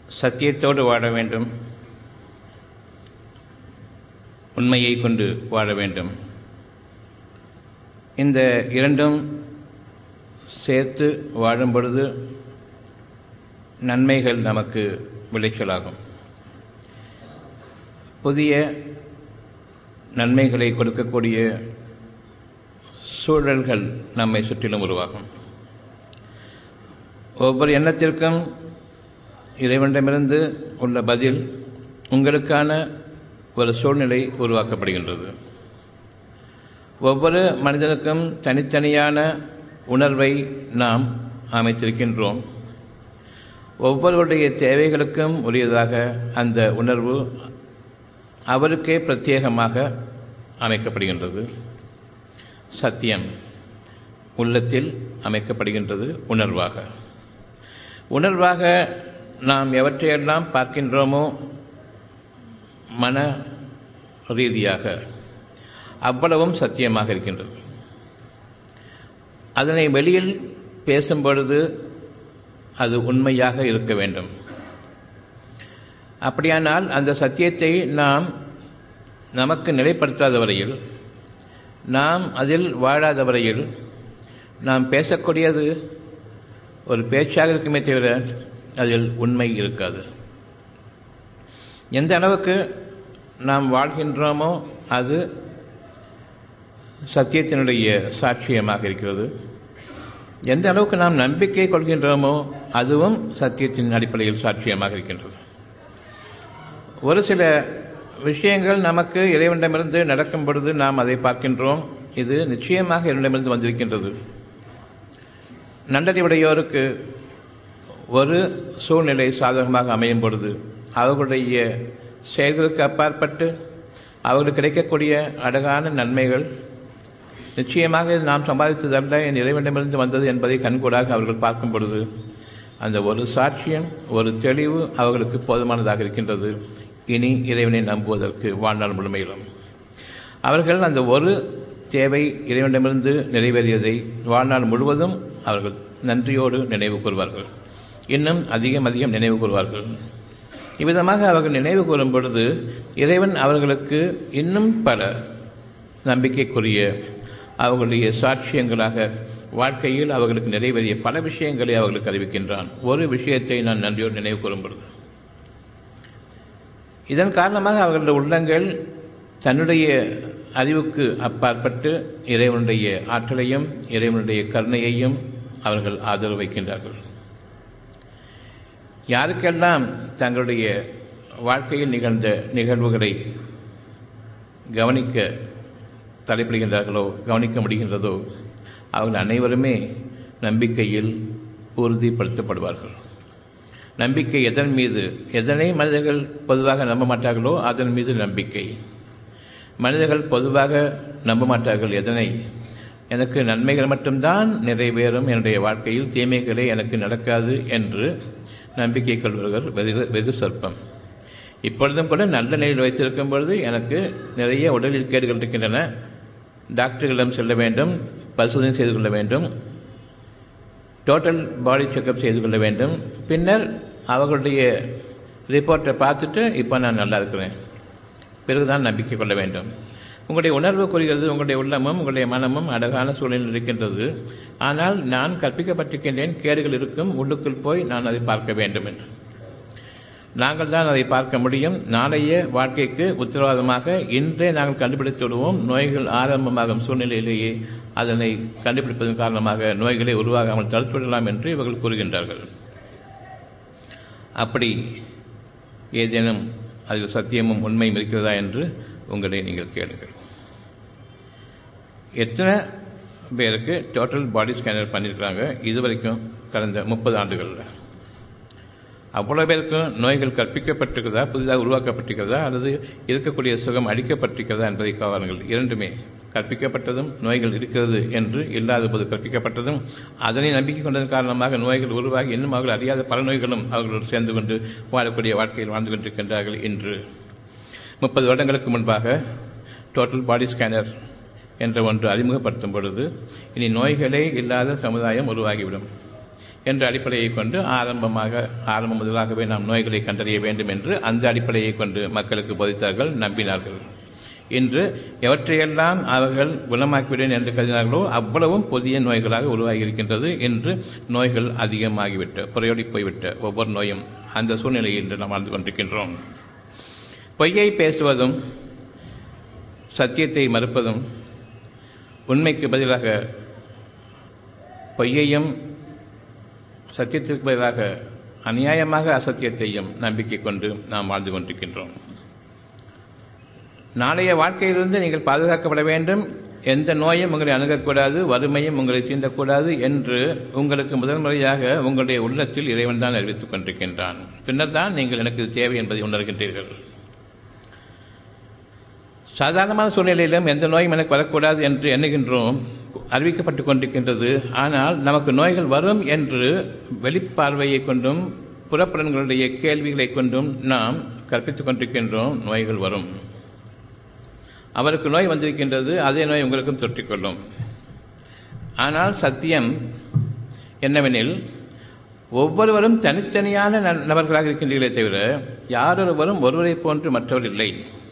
சத்தியத்தோடு வாழ வேண்டும் உண்மையை கொண்டு வாழ வேண்டும் இந்த இரண்டும் சேர்த்து வாழும் பொழுது நன்மைகள் நமக்கு விளைச்சலாகும் புதிய நன்மைகளை கொடுக்கக்கூடிய சூழல்கள் நம்மை சுற்றிலும் உருவாகும் ஒவ்வொரு எண்ணத்திற்கும் இறைவனிடமிருந்து உள்ள பதில் உங்களுக்கான ஒரு சூழ்நிலை உருவாக்கப்படுகின்றது ஒவ்வொரு மனிதனுக்கும் தனித்தனியான உணர்வை நாம் அமைத்திருக்கின்றோம் ஒவ்வொருவருடைய தேவைகளுக்கும் உரியதாக அந்த உணர்வு அவருக்கே பிரத்யேகமாக அமைக்கப்படுகின்றது சத்தியம் உள்ளத்தில் அமைக்கப்படுகின்றது உணர்வாக உணர்வாக நாம் எவற்றையெல்லாம் பார்க்கின்றோமோ மன ரீதியாக அவ்வளவும் சத்தியமாக இருக்கின்றது அதனை வெளியில் பேசும் பொழுது அது உண்மையாக இருக்க வேண்டும் அப்படியானால் அந்த சத்தியத்தை நாம் நமக்கு நிலைப்படுத்தாத வரையில் நாம் அதில் வாழாத வரையில் நாம் பேசக்கூடியது ஒரு பேச்சாக இருக்குமே தவிர அதில் உண்மை இருக்காது எந்த அளவுக்கு நாம் வாழ்கின்றோமோ அது சத்தியத்தினுடைய சாட்சியமாக இருக்கிறது எந்த அளவுக்கு நாம் நம்பிக்கை கொள்கின்றோமோ அதுவும் சத்தியத்தின் அடிப்படையில் சாட்சியமாக இருக்கின்றது ஒரு சில விஷயங்கள் நமக்கு இறைவனிடமிருந்து நடக்கும் பொழுது நாம் அதை பார்க்கின்றோம் இது நிச்சயமாக இறைவனிடமிருந்து வந்திருக்கின்றது நல்லறிவுடையோருக்கு ஒரு சூழ்நிலை சாதகமாக அமையும் பொழுது அவர்களுடைய செயல்களுக்கு அப்பாற்பட்டு அவர்களுக்கு கிடைக்கக்கூடிய அழகான நன்மைகள் நிச்சயமாக இது நாம் சம்பாதித்ததல்ல என் இறைவனிடமிருந்து வந்தது என்பதை கண்கூடாக அவர்கள் பார்க்கும் பொழுது அந்த ஒரு சாட்சியம் ஒரு தெளிவு அவர்களுக்கு போதுமானதாக இருக்கின்றது இனி இறைவனை நம்புவதற்கு வாழ்நாள் முழுமையிலும் அவர்கள் அந்த ஒரு தேவை இறைவனிடமிருந்து நிறைவேறியதை வாழ்நாள் முழுவதும் அவர்கள் நன்றியோடு நினைவு கூறுவார்கள் இன்னும் அதிகம் அதிகம் நினைவு கூறுவார்கள் இவ்விதமாக அவர்கள் நினைவு கூறும் பொழுது இறைவன் அவர்களுக்கு இன்னும் பல நம்பிக்கைக்குரிய அவர்களுடைய சாட்சியங்களாக வாழ்க்கையில் அவர்களுக்கு நிறைவேறிய பல விஷயங்களை அவர்களுக்கு அறிவிக்கின்றான் ஒரு விஷயத்தை நான் நன்றியோடு நினைவு கூறும் பொழுது இதன் காரணமாக அவர்களுடைய உள்ளங்கள் தன்னுடைய அறிவுக்கு அப்பாற்பட்டு இறைவனுடைய ஆற்றலையும் இறைவனுடைய கருணையையும் அவர்கள் ஆதரவு வைக்கின்றார்கள் யாருக்கெல்லாம் தங்களுடைய வாழ்க்கையில் நிகழ்ந்த நிகழ்வுகளை கவனிக்க தலைப்பிடுகின்றார்களோ கவனிக்க முடிகின்றதோ அவர்கள் அனைவருமே நம்பிக்கையில் உறுதிப்படுத்தப்படுவார்கள் நம்பிக்கை எதன் மீது எதனை மனிதர்கள் பொதுவாக நம்ப மாட்டார்களோ அதன் மீது நம்பிக்கை மனிதர்கள் பொதுவாக நம்ப மாட்டார்கள் எதனை எனக்கு நன்மைகள் மட்டும்தான் நிறைவேறும் என்னுடைய வாழ்க்கையில் தீமைகளே எனக்கு நடக்காது என்று நம்பிக்கை கொள்வர்கள் வெகு வெகு சொற்பம் இப்பொழுதும் கூட நல்ல நிலையில் வைத்திருக்கும் பொழுது எனக்கு நிறைய உடலில் கேடுகள் இருக்கின்றன டாக்டர்களிடம் செல்ல வேண்டும் பரிசோதனை செய்து கொள்ள வேண்டும் டோட்டல் பாடி செக்கப் செய்து கொள்ள வேண்டும் பின்னர் அவர்களுடைய ரிப்போர்ட்டை பார்த்துட்டு இப்போ நான் நல்லா இருக்கிறேன் பிறகுதான் நம்பிக்கை கொள்ள வேண்டும் உங்களுடைய உணர்வு கூறுகிறது உங்களுடைய உள்ளமும் உங்களுடைய மனமும் அழகான சூழ்நிலையில் இருக்கின்றது ஆனால் நான் கற்பிக்கப்பட்டிருக்கின்றேன் கேடுகள் இருக்கும் உள்ளுக்குள் போய் நான் அதை பார்க்க வேண்டும் என்று நாங்கள் தான் அதை பார்க்க முடியும் நாளைய வாழ்க்கைக்கு உத்தரவாதமாக இன்றே நாங்கள் கண்டுபிடித்து விடுவோம் நோய்கள் ஆரம்பமாகும் சூழ்நிலையிலேயே அதனை கண்டுபிடிப்பதன் காரணமாக நோய்களை உருவாகாமல் தடுத்து விடலாம் என்று இவர்கள் கூறுகின்றார்கள் அப்படி ஏதேனும் அதில் சத்தியமும் உண்மையும் இருக்கிறதா என்று உங்களை நீங்கள் கேளுங்கள் எத்தனை பேருக்கு டோட்டல் பாடி ஸ்கேனர் பண்ணியிருக்கிறாங்க இதுவரைக்கும் கடந்த முப்பது ஆண்டுகளில் அவ்வளோ பேருக்கும் நோய்கள் கற்பிக்கப்பட்டிருக்கிறதா புதிதாக உருவாக்கப்பட்டிருக்கிறதா அல்லது இருக்கக்கூடிய சுகம் அளிக்கப்பட்டிருக்கிறதா என்பதை காரணங்கள் இரண்டுமே கற்பிக்கப்பட்டதும் நோய்கள் இருக்கிறது என்று இல்லாத போது கற்பிக்கப்பட்டதும் அதனை நம்பிக்கை கொண்டதன் காரணமாக நோய்கள் உருவாகி இன்னும் அவர்கள் அறியாத பல நோய்களும் அவர்களோடு சேர்ந்து கொண்டு வாழக்கூடிய வாழ்க்கையில் வாழ்ந்து கொண்டிருக்கின்றார்கள் என்று முப்பது வருடங்களுக்கு முன்பாக டோட்டல் பாடி ஸ்கேனர் என்ற ஒன்று அறிமுகப்படுத்தும் பொழுது இனி நோய்களே இல்லாத சமுதாயம் உருவாகிவிடும் என்ற அடிப்படையை கொண்டு ஆரம்பமாக ஆரம்பம் முதலாகவே நாம் நோய்களை கண்டறிய வேண்டும் என்று அந்த அடிப்படையை கொண்டு மக்களுக்கு போதித்தார்கள் நம்பினார்கள் இன்று எவற்றையெல்லாம் அவர்கள் குணமாக்கிவிடுவேன் என்று கருதினார்களோ அவ்வளவும் புதிய நோய்களாக உருவாகி இருக்கின்றது இன்று நோய்கள் அதிகமாகிவிட்ட புறையோடி போய்விட்ட ஒவ்வொரு நோயும் அந்த சூழ்நிலையில் இன்று நாம் வாழ்ந்து கொண்டிருக்கின்றோம் பொய்யை பேசுவதும் சத்தியத்தை மறுப்பதும் உண்மைக்கு பதிலாக பொய்யையும் சத்தியத்திற்கு பதிலாக அநியாயமாக அசத்தியத்தையும் நம்பிக்கை கொண்டு நாம் வாழ்ந்து கொண்டிருக்கின்றோம் நாளைய வாழ்க்கையிலிருந்து நீங்கள் பாதுகாக்கப்பட வேண்டும் எந்த நோயும் உங்களை அணுகக்கூடாது வறுமையும் உங்களை தீண்டக்கூடாது என்று உங்களுக்கு முதல் முறையாக உங்களுடைய உள்ளத்தில் இறைவன் தான் அறிவித்துக் கொண்டிருக்கின்றான் பின்னர் தான் நீங்கள் எனக்கு இது தேவை என்பதை உணர்கின்றீர்கள் சாதாரணமான சூழ்நிலையிலும் எந்த நோயும் எனக்கு வரக்கூடாது என்று எண்ணுகின்றோம் அறிவிக்கப்பட்டு கொண்டிருக்கின்றது ஆனால் நமக்கு நோய்கள் வரும் என்று வெளிப்பார்வையை கொண்டும் புறப்படங்களுடைய கேள்விகளை கொண்டும் நாம் கற்பித்துக் கொண்டிருக்கின்றோம் நோய்கள் வரும் அவருக்கு நோய் வந்திருக்கின்றது அதே நோய் உங்களுக்கும் தொற்றிக்கொள்ளும் ஆனால் சத்தியம் என்னவெனில் ஒவ்வொருவரும் தனித்தனியான நபர்களாக இருக்கின்றீர்களே தவிர யாரொருவரும் ஒருவரை போன்று மற்றவர் இல்லை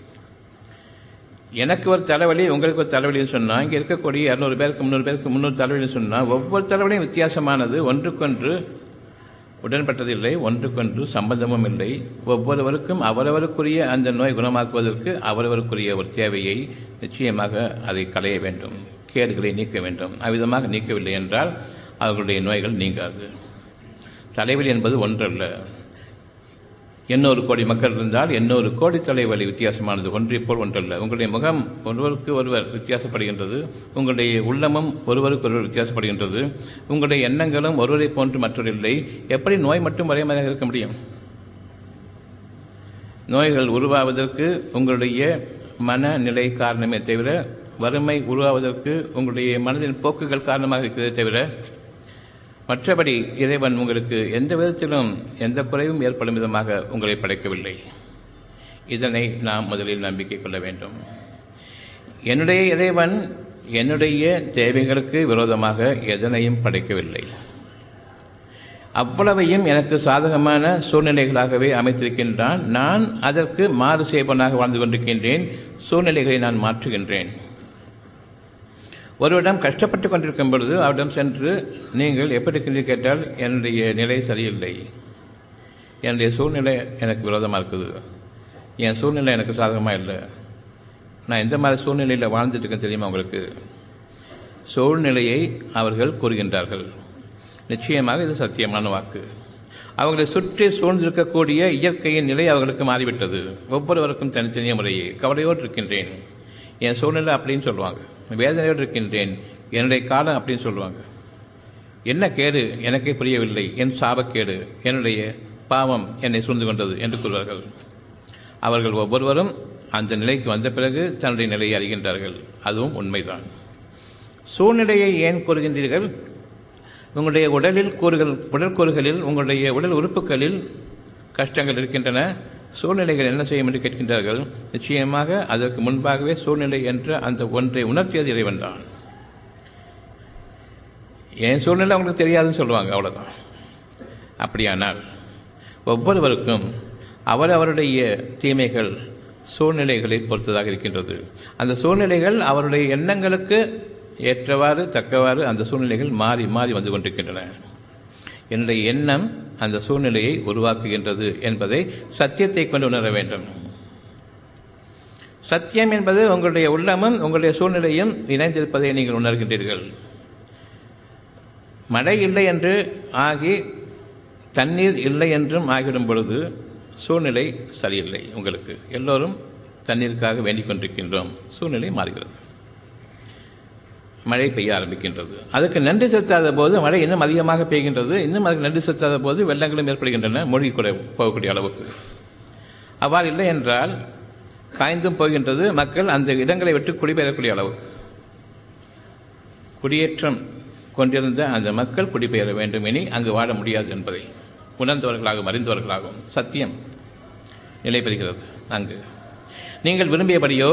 எனக்கு ஒரு தலைவலி உங்களுக்கு ஒரு தலைவலின்னு சொன்னால் இங்கே இருக்கக்கூடிய இரநூறு பேருக்கு முந்நூறு பேருக்கு முந்நூறு தலைவலின்னு சொன்னால் ஒவ்வொரு தலைவலியும் வித்தியாசமானது ஒன்றுக்கொன்று உடன்பட்டதில்லை ஒன்றுக்கொன்று சம்பந்தமும் இல்லை ஒவ்வொருவருக்கும் அவரவருக்குரிய அந்த நோய் குணமாக்குவதற்கு அவரவருக்குரிய ஒரு தேவையை நிச்சயமாக அதை களைய வேண்டும் கேடுகளை நீக்க வேண்டும் அவ்விதமாக நீக்கவில்லை என்றால் அவர்களுடைய நோய்கள் நீங்காது தலைவலி என்பது ஒன்றல்ல எண்ணூறு கோடி மக்கள் இருந்தால் எண்ணூறு கோடி தலைவலி வித்தியாசமானது ஒன்றை போல் ஒன்றல்ல உங்களுடைய முகம் ஒருவருக்கு ஒருவர் வித்தியாசப்படுகின்றது உங்களுடைய உள்ளமும் ஒருவருக்கு ஒருவர் வித்தியாசப்படுகின்றது உங்களுடைய எண்ணங்களும் ஒருவரை போன்று மற்றொரில்லை எப்படி நோய் மட்டும் ஒரே மாதிரி இருக்க முடியும் நோய்கள் உருவாவதற்கு உங்களுடைய மனநிலை காரணமே தவிர வறுமை உருவாவதற்கு உங்களுடைய மனதின் போக்குகள் காரணமாக இருக்கிறதே தவிர மற்றபடி இறைவன் உங்களுக்கு எந்த விதத்திலும் எந்த குறைவும் ஏற்படும் விதமாக உங்களை படைக்கவில்லை இதனை நாம் முதலில் நம்பிக்கை கொள்ள வேண்டும் என்னுடைய இறைவன் என்னுடைய தேவைகளுக்கு விரோதமாக எதனையும் படைக்கவில்லை அவ்வளவையும் எனக்கு சாதகமான சூழ்நிலைகளாகவே அமைத்திருக்கின்றான் நான் அதற்கு மாறு செய்வனாக வாழ்ந்து கொண்டிருக்கின்றேன் சூழ்நிலைகளை நான் மாற்றுகின்றேன் ஒருவரிடம் கஷ்டப்பட்டு கொண்டிருக்கும் பொழுது அவரிடம் சென்று நீங்கள் எப்படி இருக்கிறீர்கள் கேட்டால் என்னுடைய நிலை சரியில்லை என்னுடைய சூழ்நிலை எனக்கு விரோதமாக இருக்குது என் சூழ்நிலை எனக்கு சாதகமாக இல்லை நான் எந்த மாதிரி சூழ்நிலையில் வாழ்ந்துட்டு இருக்கேன் தெரியுமா உங்களுக்கு சூழ்நிலையை அவர்கள் கூறுகின்றார்கள் நிச்சயமாக இது சத்தியமான வாக்கு அவங்களை சுற்றி சூழ்ந்திருக்கக்கூடிய இயற்கையின் நிலை அவர்களுக்கு மாறிவிட்டது ஒவ்வொருவருக்கும் தனித்தனிய முறையே கவலையோடு இருக்கின்றேன் என் சூழ்நிலை அப்படின்னு சொல்லுவாங்க வேதனையோடு இருக்கின்றேன் என்னுடைய காலம் அப்படின்னு சொல்லுவாங்க என்ன கேடு எனக்கே புரியவில்லை என் சாபக்கேடு என்னுடைய பாவம் என்னை சூழ்ந்து கொண்டது என்று கூறுவார்கள் அவர்கள் ஒவ்வொருவரும் அந்த நிலைக்கு வந்த பிறகு தன்னுடைய நிலையை அறிகின்றார்கள் அதுவும் உண்மைதான் சூழ்நிலையை ஏன் கூறுகின்றீர்கள் உங்களுடைய உடலில் கூறுகள் உடல் கூறுகளில் உங்களுடைய உடல் உறுப்புகளில் கஷ்டங்கள் இருக்கின்றன சூழ்நிலைகள் என்ன செய்யும் என்று கேட்கின்றார்கள் நிச்சயமாக அதற்கு முன்பாகவே சூழ்நிலை என்ற அந்த ஒன்றை உணர்த்தியது இறைவன் தான் என் சூழ்நிலை அவங்களுக்கு தெரியாதுன்னு சொல்லுவாங்க அவ்வளோதான் அப்படியானால் ஒவ்வொருவருக்கும் அவர் அவருடைய தீமைகள் சூழ்நிலைகளை பொறுத்ததாக இருக்கின்றது அந்த சூழ்நிலைகள் அவருடைய எண்ணங்களுக்கு ஏற்றவாறு தக்கவாறு அந்த சூழ்நிலைகள் மாறி மாறி வந்து கொண்டிருக்கின்றன என்னுடைய எண்ணம் அந்த சூழ்நிலையை உருவாக்குகின்றது என்பதை சத்தியத்தை கொண்டு உணர வேண்டும் சத்தியம் என்பது உங்களுடைய உள்ளமும் உங்களுடைய சூழ்நிலையும் இணைந்திருப்பதை நீங்கள் உணர்கின்றீர்கள் மழை இல்லை என்று ஆகி தண்ணீர் இல்லை என்றும் ஆகிவிடும் பொழுது சூழ்நிலை சரியில்லை உங்களுக்கு எல்லோரும் தண்ணீருக்காக வேண்டிக் கொண்டிருக்கின்றோம் சூழ்நிலை மாறுகிறது மழை பெய்ய ஆரம்பிக்கின்றது அதுக்கு நன்றி செலுத்தாத போது மழை இன்னும் அதிகமாக பெய்கின்றது இன்னும் அதுக்கு நன்றி செலுத்தாத போது வெள்ளங்களும் ஏற்படுகின்றன மூழ்கி கூட போகக்கூடிய அளவுக்கு அவ்வாறு இல்லை என்றால் காய்ந்தும் போகின்றது மக்கள் அந்த இடங்களை விட்டு குடிபெயரக்கூடிய அளவு குடியேற்றம் கொண்டிருந்த அந்த மக்கள் குடிபெயர வேண்டும் இனி அங்கு வாழ முடியாது என்பதை உணர்ந்தவர்களாகவும் அறிந்தவர்களாகவும் சத்தியம் நிலை பெறுகிறது அங்கு நீங்கள் விரும்பியபடியோ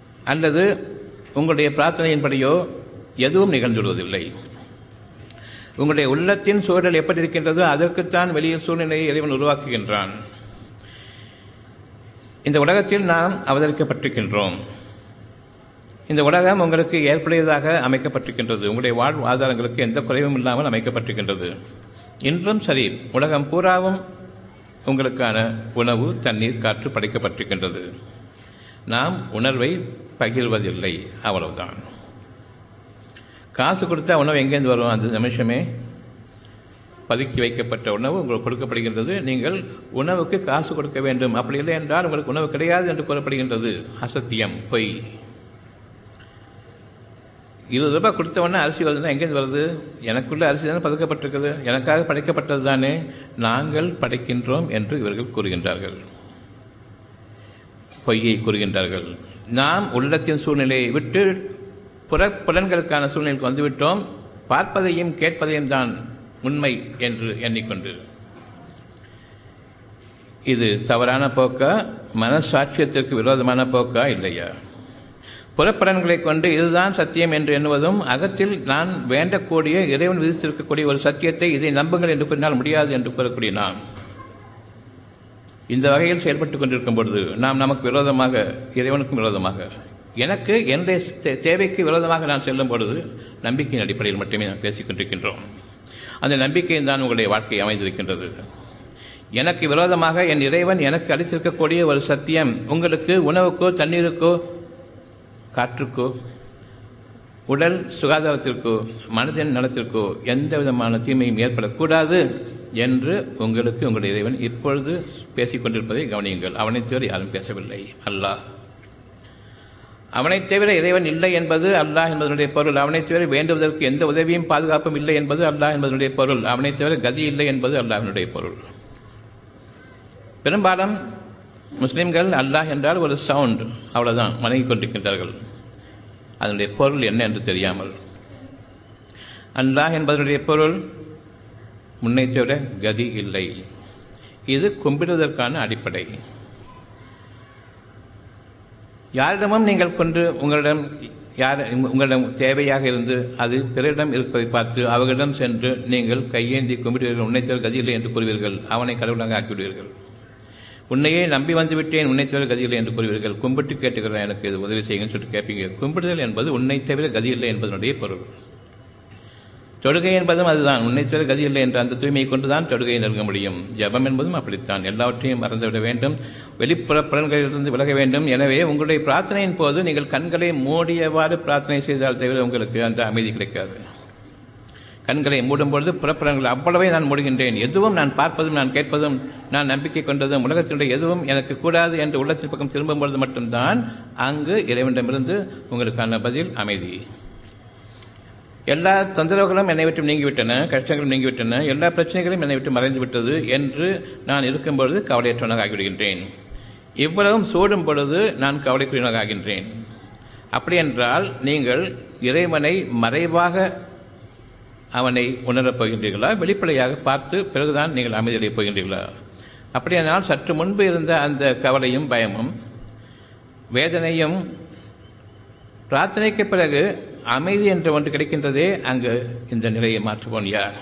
அல்லது உங்களுடைய பிரார்த்தனையின்படியோ எதுவும் நிகழ்ந்துவிடுவதில்லை உங்களுடைய உள்ளத்தின் சூழல் எப்படி இருக்கின்றதோ அதற்குத்தான் வெளியில் சூழ்நிலையை இறைவன் உருவாக்குகின்றான் இந்த உலகத்தில் நாம் அவதரிக்கப்பட்டிருக்கின்றோம் இந்த உலகம் உங்களுக்கு ஏற்புடையதாக அமைக்கப்பட்டிருக்கின்றது உங்களுடைய வாழ்வாதாரங்களுக்கு எந்த குறைவும் இல்லாமல் அமைக்கப்பட்டிருக்கின்றது இன்றும் சரி உலகம் பூராவும் உங்களுக்கான உணவு தண்ணீர் காற்று படைக்கப்பட்டிருக்கின்றது நாம் உணர்வை பகிர்வதில்லை அவ்வளவுதான் காசு கொடுத்தா உணவு எங்கேருந்து வரும் அந்த நிமிஷமே பதுக்கி வைக்கப்பட்ட உணவு உங்களுக்கு கொடுக்கப்படுகின்றது நீங்கள் உணவுக்கு காசு கொடுக்க வேண்டும் அப்படி இல்லை என்றால் உங்களுக்கு உணவு கிடையாது என்று கூறப்படுகின்றது அசத்தியம் பொய் இருபது ரூபாய் கொடுத்த உடனே அரிசி வருதுன்னா எங்கேருந்து வருது எனக்குள்ள அரிசி தானே பதுக்கப்பட்டிருக்குது எனக்காக படைக்கப்பட்டது தானே நாங்கள் படைக்கின்றோம் என்று இவர்கள் கூறுகின்றார்கள் பொய்யை கூறுகின்றார்கள் நாம் உள்ளத்தின் சூழ்நிலையை விட்டு புற புலன்களுக்கான சூழ்நிலைக்கு வந்துவிட்டோம் பார்ப்பதையும் கேட்பதையும் தான் உண்மை என்று எண்ணிக்கொண்டு இது தவறான போக்கா மனசாட்சியத்திற்கு விரோதமான போக்கா இல்லையா புறப்படன்களை கொண்டு இதுதான் சத்தியம் என்று எண்ணுவதும் அகத்தில் நான் வேண்டக்கூடிய இறைவன் விதித்திருக்கக்கூடிய ஒரு சத்தியத்தை இதை நம்புங்கள் என்று கூறினால் முடியாது என்று கூறக்கூடிய நாம் இந்த வகையில் செயல்பட்டு கொண்டிருக்கும் பொழுது நாம் நமக்கு விரோதமாக இறைவனுக்கும் விரோதமாக எனக்கு என்னுடைய தேவைக்கு விரோதமாக நான் செல்லும் பொழுது நம்பிக்கையின் அடிப்படையில் மட்டுமே நாம் பேசிக் கொண்டிருக்கின்றோம் அந்த நம்பிக்கையில் தான் உங்களுடைய வாழ்க்கை அமைந்திருக்கின்றது எனக்கு விரோதமாக என் இறைவன் எனக்கு அளித்திருக்கக்கூடிய ஒரு சத்தியம் உங்களுக்கு உணவுக்கோ தண்ணீருக்கோ காற்றுக்கோ உடல் சுகாதாரத்திற்கோ மனதின் நலத்திற்கோ எந்த விதமான தீமையும் ஏற்படக்கூடாது என்று உங்களுக்கு உங்களுடைய இறைவன் இப்பொழுது பேசிக் கொண்டிருப்பதை கவனியுங்கள் அவனை தவிர யாரும் பேசவில்லை அல்லாஹ் அவனை தவிர இறைவன் இல்லை என்பது அல்லாஹ் என்பதனுடைய பொருள் அவனை தவிர வேண்டுவதற்கு எந்த உதவியும் பாதுகாப்பும் இல்லை என்பது அல்லாஹ் என்பதனுடைய பொருள் அவனை தவிர கதி இல்லை என்பது அல்லாஹினுடைய பொருள் பெரும்பாலும் முஸ்லிம்கள் அல்லாஹ் என்றால் ஒரு சவுண்ட் அவ்வளவுதான் வணங்கி கொண்டிருக்கின்றார்கள் அதனுடைய பொருள் என்ன என்று தெரியாமல் அல்லாஹ் என்பதனுடைய பொருள் முன்னை தவிர கதி இல்லை இது கும்பிடுவதற்கான அடிப்படை யாரிடமும் நீங்கள் கொண்டு உங்களிடம் யார் உங்களிடம் தேவையாக இருந்து அது பிறரிடம் இருப்பதை பார்த்து அவர்களிடம் சென்று நீங்கள் கையேந்தி கும்பிடுவீர்கள் உன்னை தவிர கதி இல்லை என்று கூறுவீர்கள் அவனை கடவுளாக ஆக்கிவிடுவீர்கள் உன்னையே நம்பி வந்துவிட்டேன் உன்னை தவிர கதியில்லை என்று கூறுவீர்கள் கும்பிட்டு கேட்டுக்கிறேன் எனக்கு இது உதவி செய்யுங்கன்னு சொல்லிட்டு கேட்பீங்க கும்பிடுதல் என்பது உன்னை தவிர கதியில்லை என்பதனுடைய பொருள் தொடுகை என்பதும் அதுதான் உன்னை தவிர கதியில்லை என்ற அந்த தூய்மையை கொண்டுதான் தொடுகையை நெருங்க முடியும் ஜபம் என்பதும் அப்படித்தான் எல்லாவற்றையும் மறந்துவிட வேண்டும் வெளிப்புற புலன்களிலிருந்து விலக வேண்டும் எனவே உங்களுடைய பிரார்த்தனையின் போது நீங்கள் கண்களை மூடியவாறு பிரார்த்தனை செய்தால் தவிர உங்களுக்கு அந்த அமைதி கிடைக்காது கண்களை மூடும் பொழுது புறப்புறங்கள் அவ்வளவே நான் மூடுகின்றேன் எதுவும் நான் பார்ப்பதும் நான் கேட்பதும் நான் நம்பிக்கை கொண்டதும் உலகத்தினுடைய எதுவும் எனக்கு கூடாது என்று உள்ளத்தின் பக்கம் திரும்பும் பொழுது மட்டும்தான் அங்கு இறைவனிடமிருந்து உங்களுக்கான பதில் அமைதி எல்லா தொந்தரவுகளும் என்னை விட்டு நீங்கிவிட்டன கஷ்டங்களும் நீங்கிவிட்டன எல்லா பிரச்சனைகளும் என்னை விட்டு மறைந்து விட்டது என்று நான் இருக்கும் பொழுது கவலையற்றவனாக ஆகிவிடுகின்றேன் இவ்வளவும் சூடும் பொழுது நான் கவலைக்குரியவனாக ஆகின்றேன் அப்படி என்றால் நீங்கள் இறைவனை மறைவாக அவனை உணரப் போகின்றீர்களா வெளிப்படையாக பார்த்து பிறகுதான் நீங்கள் அமைதியடையப் போகின்றீர்களா அப்படியானால் சற்று முன்பு இருந்த அந்த கவலையும் பயமும் வேதனையும் பிரார்த்தனைக்கு பிறகு அமைதி என்ற ஒன்று கிடைக்கின்றதே அங்கு இந்த நிலையை மாற்றுவோன் யார்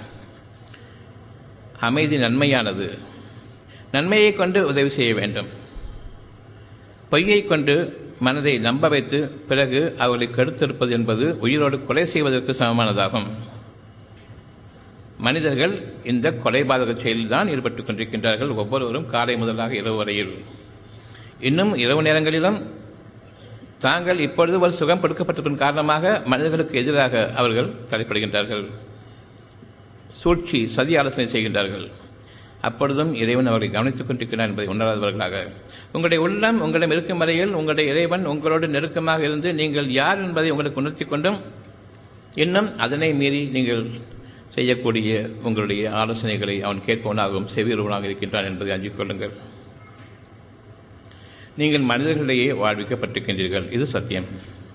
அமைதி நன்மையானது நன்மையை கொண்டு உதவி செய்ய வேண்டும் பொய்யை கொண்டு மனதை நம்ப வைத்து பிறகு அவர்களை கெடுத்திருப்பது என்பது உயிரோடு கொலை செய்வதற்கு சமமானதாகும் மனிதர்கள் இந்த கொலைபாதக செயலில்தான் ஈடுபட்டுக் கொண்டிருக்கின்றார்கள் ஒவ்வொருவரும் காலை முதலாக இரவு வரையில் இன்னும் இரவு நேரங்களிலும் தாங்கள் இப்பொழுது ஒரு சுகம் கொடுக்கப்பட்டிருக்கும் காரணமாக மனிதர்களுக்கு எதிராக அவர்கள் தலைப்படுகின்றார்கள் சூழ்ச்சி சதி ஆலோசனை செய்கின்றார்கள் அப்பொழுதும் இறைவன் அவர்களை கவனித்துக் கொண்டிருக்கிறார் என்பதை உணராதவர்களாக உங்களுடைய உள்ளம் உங்களிடம் இருக்கும் வரையில் உங்களுடைய இறைவன் உங்களோடு நெருக்கமாக இருந்து நீங்கள் யார் என்பதை உங்களுக்கு உணர்த்தி கொண்டும் இன்னும் அதனை மீறி நீங்கள் செய்யக்கூடிய உங்களுடைய ஆலோசனைகளை அவன் கேட்பவனாகவும் செவியுறவனாக இருக்கின்றான் என்பதை அஞ்சிக் கொள்ளுங்கள் நீங்கள் மனிதர்களிடையே வாழ்விக்கப்பட்டிருக்கின்றீர்கள் இது சத்தியம்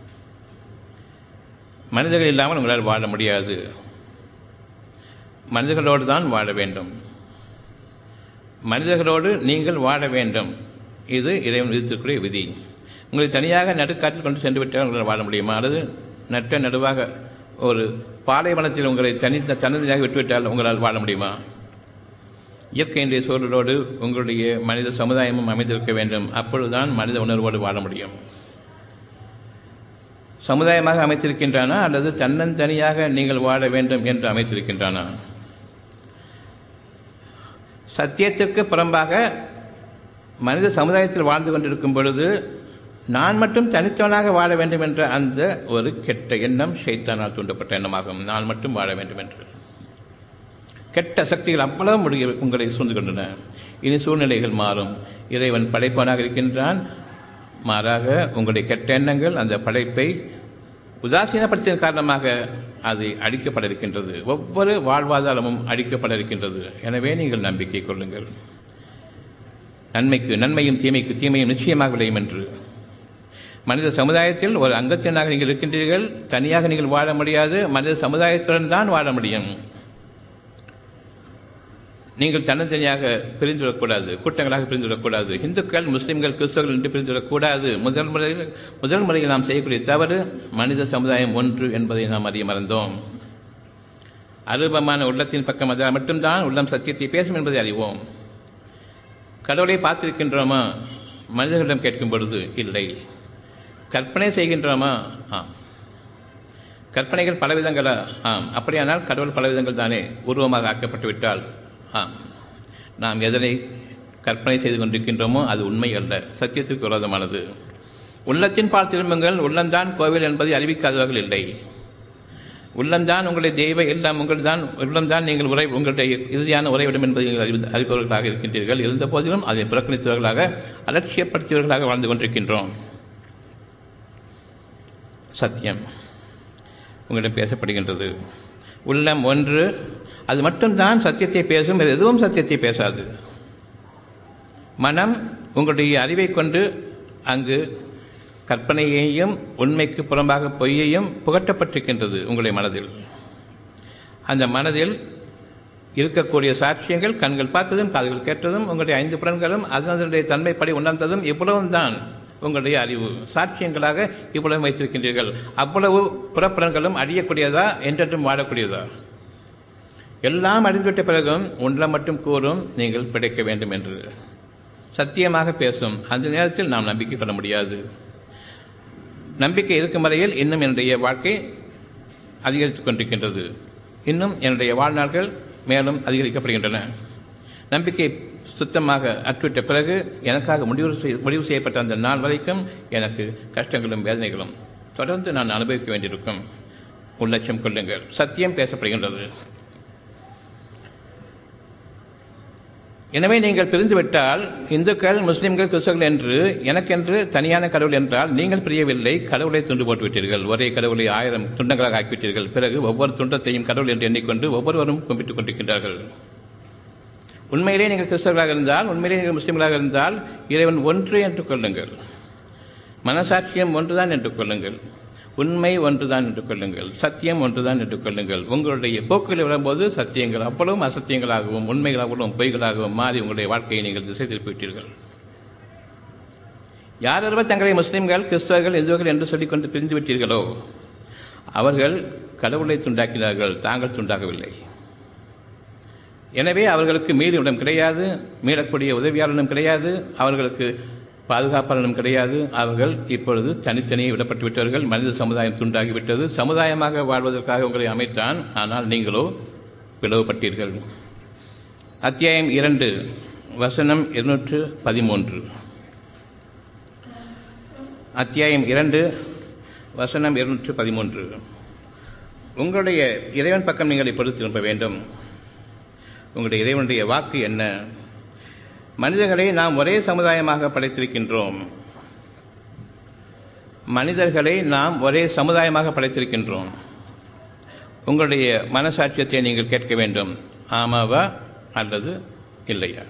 மனிதர்கள் இல்லாமல் உங்களால் வாழ முடியாது மனிதர்களோடு தான் வாழ வேண்டும் மனிதர்களோடு நீங்கள் வாழ வேண்டும் இது இறைவன் விதித்திருக்கிற விதி உங்களை தனியாக நடுக்காட்டில் கொண்டு சென்று விட்டால் உங்களால் வாழ முடியுமா அல்லது நட்ட நடுவாக ஒரு பாலைவனத்தில் உங்களை தனி தனித்தனியாக விட்டுவிட்டால் உங்களால் வாழ முடியுமா இயற்கையினுடைய சூழலோடு உங்களுடைய மனித சமுதாயமும் அமைந்திருக்க வேண்டும் அப்பொழுதுதான் மனித உணர்வோடு வாழ முடியும் சமுதாயமாக அமைத்திருக்கின்றானா அல்லது தன்னந்தனியாக நீங்கள் வாழ வேண்டும் என்று அமைத்திருக்கின்றானா சத்தியத்திற்கு புறம்பாக மனித சமுதாயத்தில் வாழ்ந்து கொண்டிருக்கும் பொழுது நான் மட்டும் தனித்தவனாக வாழ வேண்டும் என்ற அந்த ஒரு கெட்ட எண்ணம் ஷைத்தானால் தூண்டப்பட்ட எண்ணமாகும் நான் மட்டும் வாழ வேண்டும் என்று கெட்ட சக்திகள் அவ்வளவு முடிய உங்களை சூழ்ந்து கொண்டன இனி சூழ்நிலைகள் மாறும் இறைவன் படைப்பவனாக இருக்கின்றான் மாறாக உங்களுடைய கெட்ட எண்ணங்கள் அந்த படைப்பை உதாசீனப்படுத்தியதன் காரணமாக அது அழிக்கப்பட இருக்கின்றது ஒவ்வொரு வாழ்வாதாரமும் அழிக்கப்பட இருக்கின்றது எனவே நீங்கள் நம்பிக்கை கொள்ளுங்கள் நன்மைக்கு நன்மையும் தீமைக்கு தீமையும் நிச்சயமாக விளையும் என்று மனித சமுதாயத்தில் ஒரு அங்கத்தினராக நீங்கள் இருக்கின்றீர்கள் தனியாக நீங்கள் வாழ முடியாது மனித சமுதாயத்துடன் தான் வாழ முடியும் நீங்கள் தன்னந்தனியாக பிரிந்துவிடக்கூடாது கூட்டங்களாக பிரிந்துவிடக்கூடாது இந்துக்கள் முஸ்லிம்கள் கிறிஸ்தவர்கள் என்று பிரிந்துவிடக்கூடாது முதல் முறையில் முதல் முறையில் நாம் செய்யக்கூடிய தவறு மனித சமுதாயம் ஒன்று என்பதை நாம் அறிய மறந்தோம் அருபமான உள்ளத்தின் பக்கம் அதால் மட்டும்தான் உள்ளம் சத்தியத்தை பேசும் என்பதை அறிவோம் கடவுளை பார்த்திருக்கின்றோமா மனிதர்களிடம் கேட்கும் பொழுது இல்லை கற்பனை செய்கின்றோமா ஆம் கற்பனைகள் பலவிதங்களா ஆம் அப்படியானால் கடவுள் பலவிதங்கள் தானே உருவமாக ஆக்கப்பட்டு விட்டால் ஆம் நாம் எதனை கற்பனை செய்து கொண்டிருக்கின்றோமோ அது உண்மை அல்ல சத்தியத்திற்கு விரோதமானது உள்ளத்தின் பால் திரும்புங்கள் உள்ளம்தான் கோவில் என்பதை அறிவிக்காதவர்கள் இல்லை உள்ளம்தான் உங்களுடைய தெய்வ இல்லம் உங்கள் தான் உள்ளம்தான் நீங்கள் உரை உங்களுடைய இறுதியான உறைவிடம் என்பதை நீங்கள் அறிவி அறிபவர்களாக இருக்கின்றீர்கள் இருந்த போதிலும் அதை புறக்கணித்தவர்களாக அலட்சியப்படுத்தியவர்களாக வாழ்ந்து கொண்டிருக்கின்றோம் சத்தியம் உங்களிடம் பேசப்படுகின்றது உள்ளம் ஒன்று அது மட்டும்தான் சத்தியத்தை பேசும் வேறு எதுவும் சத்தியத்தை பேசாது மனம் உங்களுடைய அறிவை கொண்டு அங்கு கற்பனையையும் உண்மைக்கு புறம்பாக பொய்யையும் புகட்டப்பட்டிருக்கின்றது உங்களுடைய மனதில் அந்த மனதில் இருக்கக்கூடிய சாட்சியங்கள் கண்கள் பார்த்ததும் காதுகள் கேட்டதும் உங்களுடைய ஐந்து புலன்களும் அதனுடைய தன்மைப்படி உணர்ந்ததும் இவ்வளவும் தான் உங்களுடைய அறிவு சாட்சியங்களாக இவ்வளவு வைத்திருக்கின்றீர்கள் அவ்வளவு புறப்புறங்களும் அழியக்கூடியதா என்றென்றும் வாழக்கூடியதா எல்லாம் அறிந்துவிட்ட பிறகும் ஒன்றை மட்டும் கூறும் நீங்கள் பிழைக்க வேண்டும் என்று சத்தியமாக பேசும் அந்த நேரத்தில் நாம் நம்பிக்கை கொள்ள முடியாது நம்பிக்கை இருக்கும் வரையில் இன்னும் என்னுடைய வாழ்க்கை அதிகரித்துக் கொண்டிருக்கின்றது இன்னும் என்னுடைய வாழ்நாள்கள் மேலும் அதிகரிக்கப்படுகின்றன நம்பிக்கை சுத்தமாக அற்றுவிட்ட பிறகு எனக்காக முடிவு செய் முடிவு செய்யப்பட்ட அந்த நாள் வரைக்கும் எனக்கு கஷ்டங்களும் வேதனைகளும் தொடர்ந்து நான் அனுபவிக்க வேண்டியிருக்கும் உள்ளட்சம் கொள்ளுங்கள் சத்தியம் பேசப்படுகின்றது எனவே நீங்கள் பிரிந்துவிட்டால் இந்துக்கள் முஸ்லிம்கள் கிறிஸ்தவர்கள் என்று எனக்கென்று தனியான கடவுள் என்றால் நீங்கள் பிரியவில்லை கடவுளை துண்டு போட்டு விட்டீர்கள் ஒரே கடவுளை ஆயிரம் துண்டங்களாக ஆக்கிவிட்டீர்கள் பிறகு ஒவ்வொரு துண்டத்தையும் கடவுள் என்று எண்ணிக்கொண்டு ஒவ்வொருவரும் கும்பிட்டுக் கொண்டிருக்கின்றார்கள் உண்மையிலே நீங்கள் கிறிஸ்தவர்களாக இருந்தால் உண்மையிலே நீங்கள் முஸ்லிம்களாக இருந்தால் இறைவன் ஒன்று என்று கொள்ளுங்கள் மனசாட்சியம் ஒன்றுதான் என்று கொள்ளுங்கள் உண்மை ஒன்றுதான் என்று கொள்ளுங்கள் சத்தியம் ஒன்றுதான் என்று கொள்ளுங்கள் உங்களுடைய போக்குகளை வரும்போது சத்தியங்கள் அவ்வளவும் அசத்தியங்களாகவும் உண்மைகளாகவும் பொய்களாகவும் மாறி உங்களுடைய வாழ்க்கையை நீங்கள் திசை திருப்பிவிட்டீர்கள் யாரொருவர் தங்களை முஸ்லிம்கள் கிறிஸ்தவர்கள் இந்துக்கள் என்று சொல்லிக்கொண்டு பிரிந்து விட்டீர்களோ அவர்கள் கடவுளை துண்டாக்கினார்கள் தாங்கள் துண்டாகவில்லை எனவே அவர்களுக்கு மீறிவிடம் கிடையாது மீளக்கூடிய உதவியாளனும் கிடையாது அவர்களுக்கு பாதுகாப்பாளனும் கிடையாது அவர்கள் இப்பொழுது தனித்தனியே விடப்பட்டு விட்டார்கள் மனித சமுதாயம் துண்டாகிவிட்டது சமுதாயமாக வாழ்வதற்காக உங்களை அமைத்தான் ஆனால் நீங்களோ பிளவுபட்டீர்கள் அத்தியாயம் இரண்டு வசனம் இருநூற்று பதிமூன்று அத்தியாயம் இரண்டு வசனம் இருநூற்று பதிமூன்று உங்களுடைய இறைவன் பக்கம் நீங்கள் இப்பொழுது திரும்ப வேண்டும் உங்களுடைய இறைவனுடைய வாக்கு என்ன மனிதர்களை நாம் ஒரே சமுதாயமாக படைத்திருக்கின்றோம் மனிதர்களை நாம் ஒரே சமுதாயமாக படைத்திருக்கின்றோம் உங்களுடைய மனசாட்சியத்தை நீங்கள் கேட்க வேண்டும் ஆமாவா அல்லது இல்லையா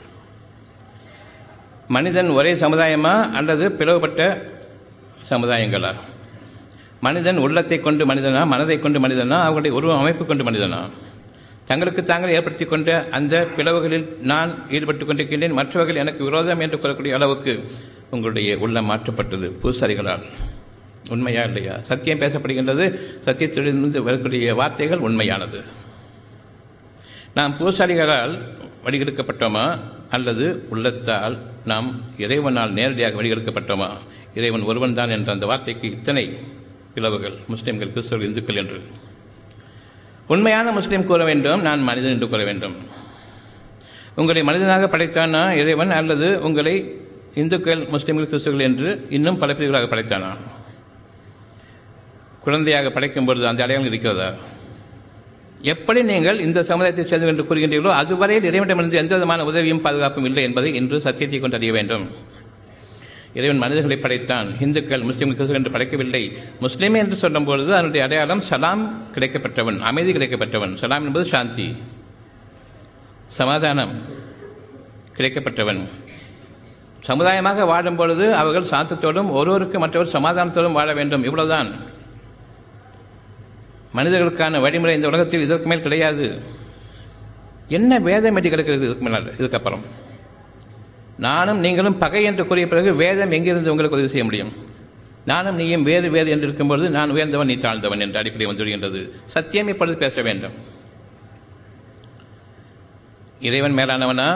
மனிதன் ஒரே சமுதாயமா அல்லது பிளவுபட்ட சமுதாயங்களா மனிதன் உள்ளத்தை கொண்டு மனிதனா மனதை கொண்டு மனிதனா அவங்களுடைய உருவ அமைப்பு கொண்டு மனிதனா தங்களுக்கு தாங்கள் ஏற்படுத்தி கொண்ட அந்த பிளவுகளில் நான் ஈடுபட்டு கொண்டிருக்கின்றேன் மற்றவர்கள் எனக்கு விரோதம் என்று கூறக்கூடிய அளவுக்கு உங்களுடைய உள்ளம் மாற்றப்பட்டது பூசாரிகளால் உண்மையா இல்லையா சத்தியம் பேசப்படுகின்றது சத்தியத்திலிருந்து வரக்கூடிய வார்த்தைகள் உண்மையானது நாம் பூசாரிகளால் வடிகெடுக்கப்பட்டோமா அல்லது உள்ளத்தால் நாம் இறைவனால் நேரடியாக வடிகெடுக்கப்பட்டோமா இறைவன் ஒருவன் தான் என்ற அந்த வார்த்தைக்கு இத்தனை பிளவுகள் முஸ்லிம்கள் கிறிஸ்தவர்கள் இந்துக்கள் என்று உண்மையான முஸ்லீம் கூற வேண்டும் நான் மனிதன் என்று கூற வேண்டும் உங்களை மனிதனாக படைத்தானா இறைவன் அல்லது உங்களை இந்துக்கள் முஸ்லிம்கள் கிறிஸ்தவர்கள் என்று இன்னும் பல பிரிவுகளாக படைத்தானா குழந்தையாக படைக்கும் பொழுது அந்த அடையாளம் இருக்கிறதா எப்படி நீங்கள் இந்த சமுதாயத்தை சேர்ந்து என்று கூறுகின்றீர்களோ அதுவரையில் இறைவனிடமிருந்து எந்த விதமான உதவியும் பாதுகாப்பும் இல்லை என்பதை இன்று சத்தியத்தை கொண்டு அறிய வேண்டும் இறைவன் மனிதர்களை படைத்தான் இந்துக்கள் முஸ்லீம்கள் கிறிஸ்தவர்கள் என்று படைக்கவில்லை முஸ்லீம் என்று சொல்லும்பொழுது அதனுடைய அடையாளம் சலாம் கிடைக்கப்பட்டவன் அமைதி கிடைக்கப்பட்டவன் சலாம் என்பது சாந்தி சமாதானம் கிடைக்கப்பட்டவன் சமுதாயமாக வாழும் பொழுது அவர்கள் சாந்தத்தோடும் ஒருவருக்கு மற்றவர் சமாதானத்தோடும் வாழ வேண்டும் இவ்வளவுதான் மனிதர்களுக்கான வழிமுறை இந்த உலகத்தில் இதற்கு மேல் கிடையாது என்ன வேதம் என்று கிடக்கிறது இதுக்கு மேல் இதுக்கப்புறம் நானும் நீங்களும் பகை என்று கூறிய பிறகு வேதம் எங்கிருந்து உங்களுக்கு உதவி செய்ய முடியும் நானும் நீயும் வேறு வேறு என்று இருக்கும்பொழுது நான் உயர்ந்தவன் நீ தாழ்ந்தவன் என்ற அடிப்படை வந்துவிடுகின்றது சத்தியம் இப்பொழுது பேச வேண்டும் இறைவன் மேலானவனா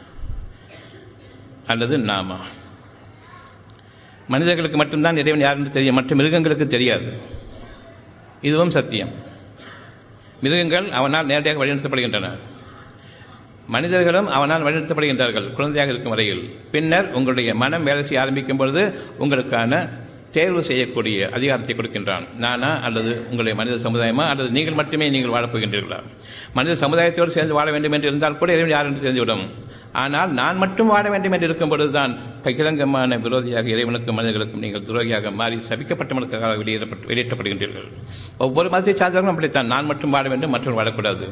அல்லது நாமா மனிதர்களுக்கு மட்டும்தான் இறைவன் யார் என்று தெரியும் மற்ற மிருகங்களுக்கு தெரியாது இதுவும் சத்தியம் மிருகங்கள் அவனால் நேரடியாக வழிநடத்தப்படுகின்றன மனிதர்களும் அவனால் வழிநடத்தப்படுகின்றார்கள் குழந்தையாக இருக்கும் வரையில் பின்னர் உங்களுடைய மனம் வேலை செய்ய ஆரம்பிக்கும் பொழுது உங்களுக்கான தேர்வு செய்யக்கூடிய அதிகாரத்தை கொடுக்கின்றான் நானா அல்லது உங்களுடைய மனித சமுதாயமா அல்லது நீங்கள் மட்டுமே நீங்கள் வாழப் போகின்றீர்களா மனித சமுதாயத்தோடு சேர்ந்து வாழ வேண்டும் என்று இருந்தால் கூட இறைவன் யார் என்று தெரிந்துவிடும் ஆனால் நான் மட்டும் வாழ வேண்டும் என்று இருக்கும் பொழுதுதான் பகிரங்கமான விரோதியாக இறைவனுக்கும் மனிதர்களுக்கும் நீங்கள் துரோகியாக மாறி சபிக்கப்பட்டவனுக்காக வெளியேறப்பட்டு வெளியேற்றப்படுகின்றீர்கள் ஒவ்வொரு மதத்தை சார்ந்தவர்களும் அப்படித்தான் நான் மட்டும் வாழ வேண்டும் மற்றவர்கள் வாழக்கூடாது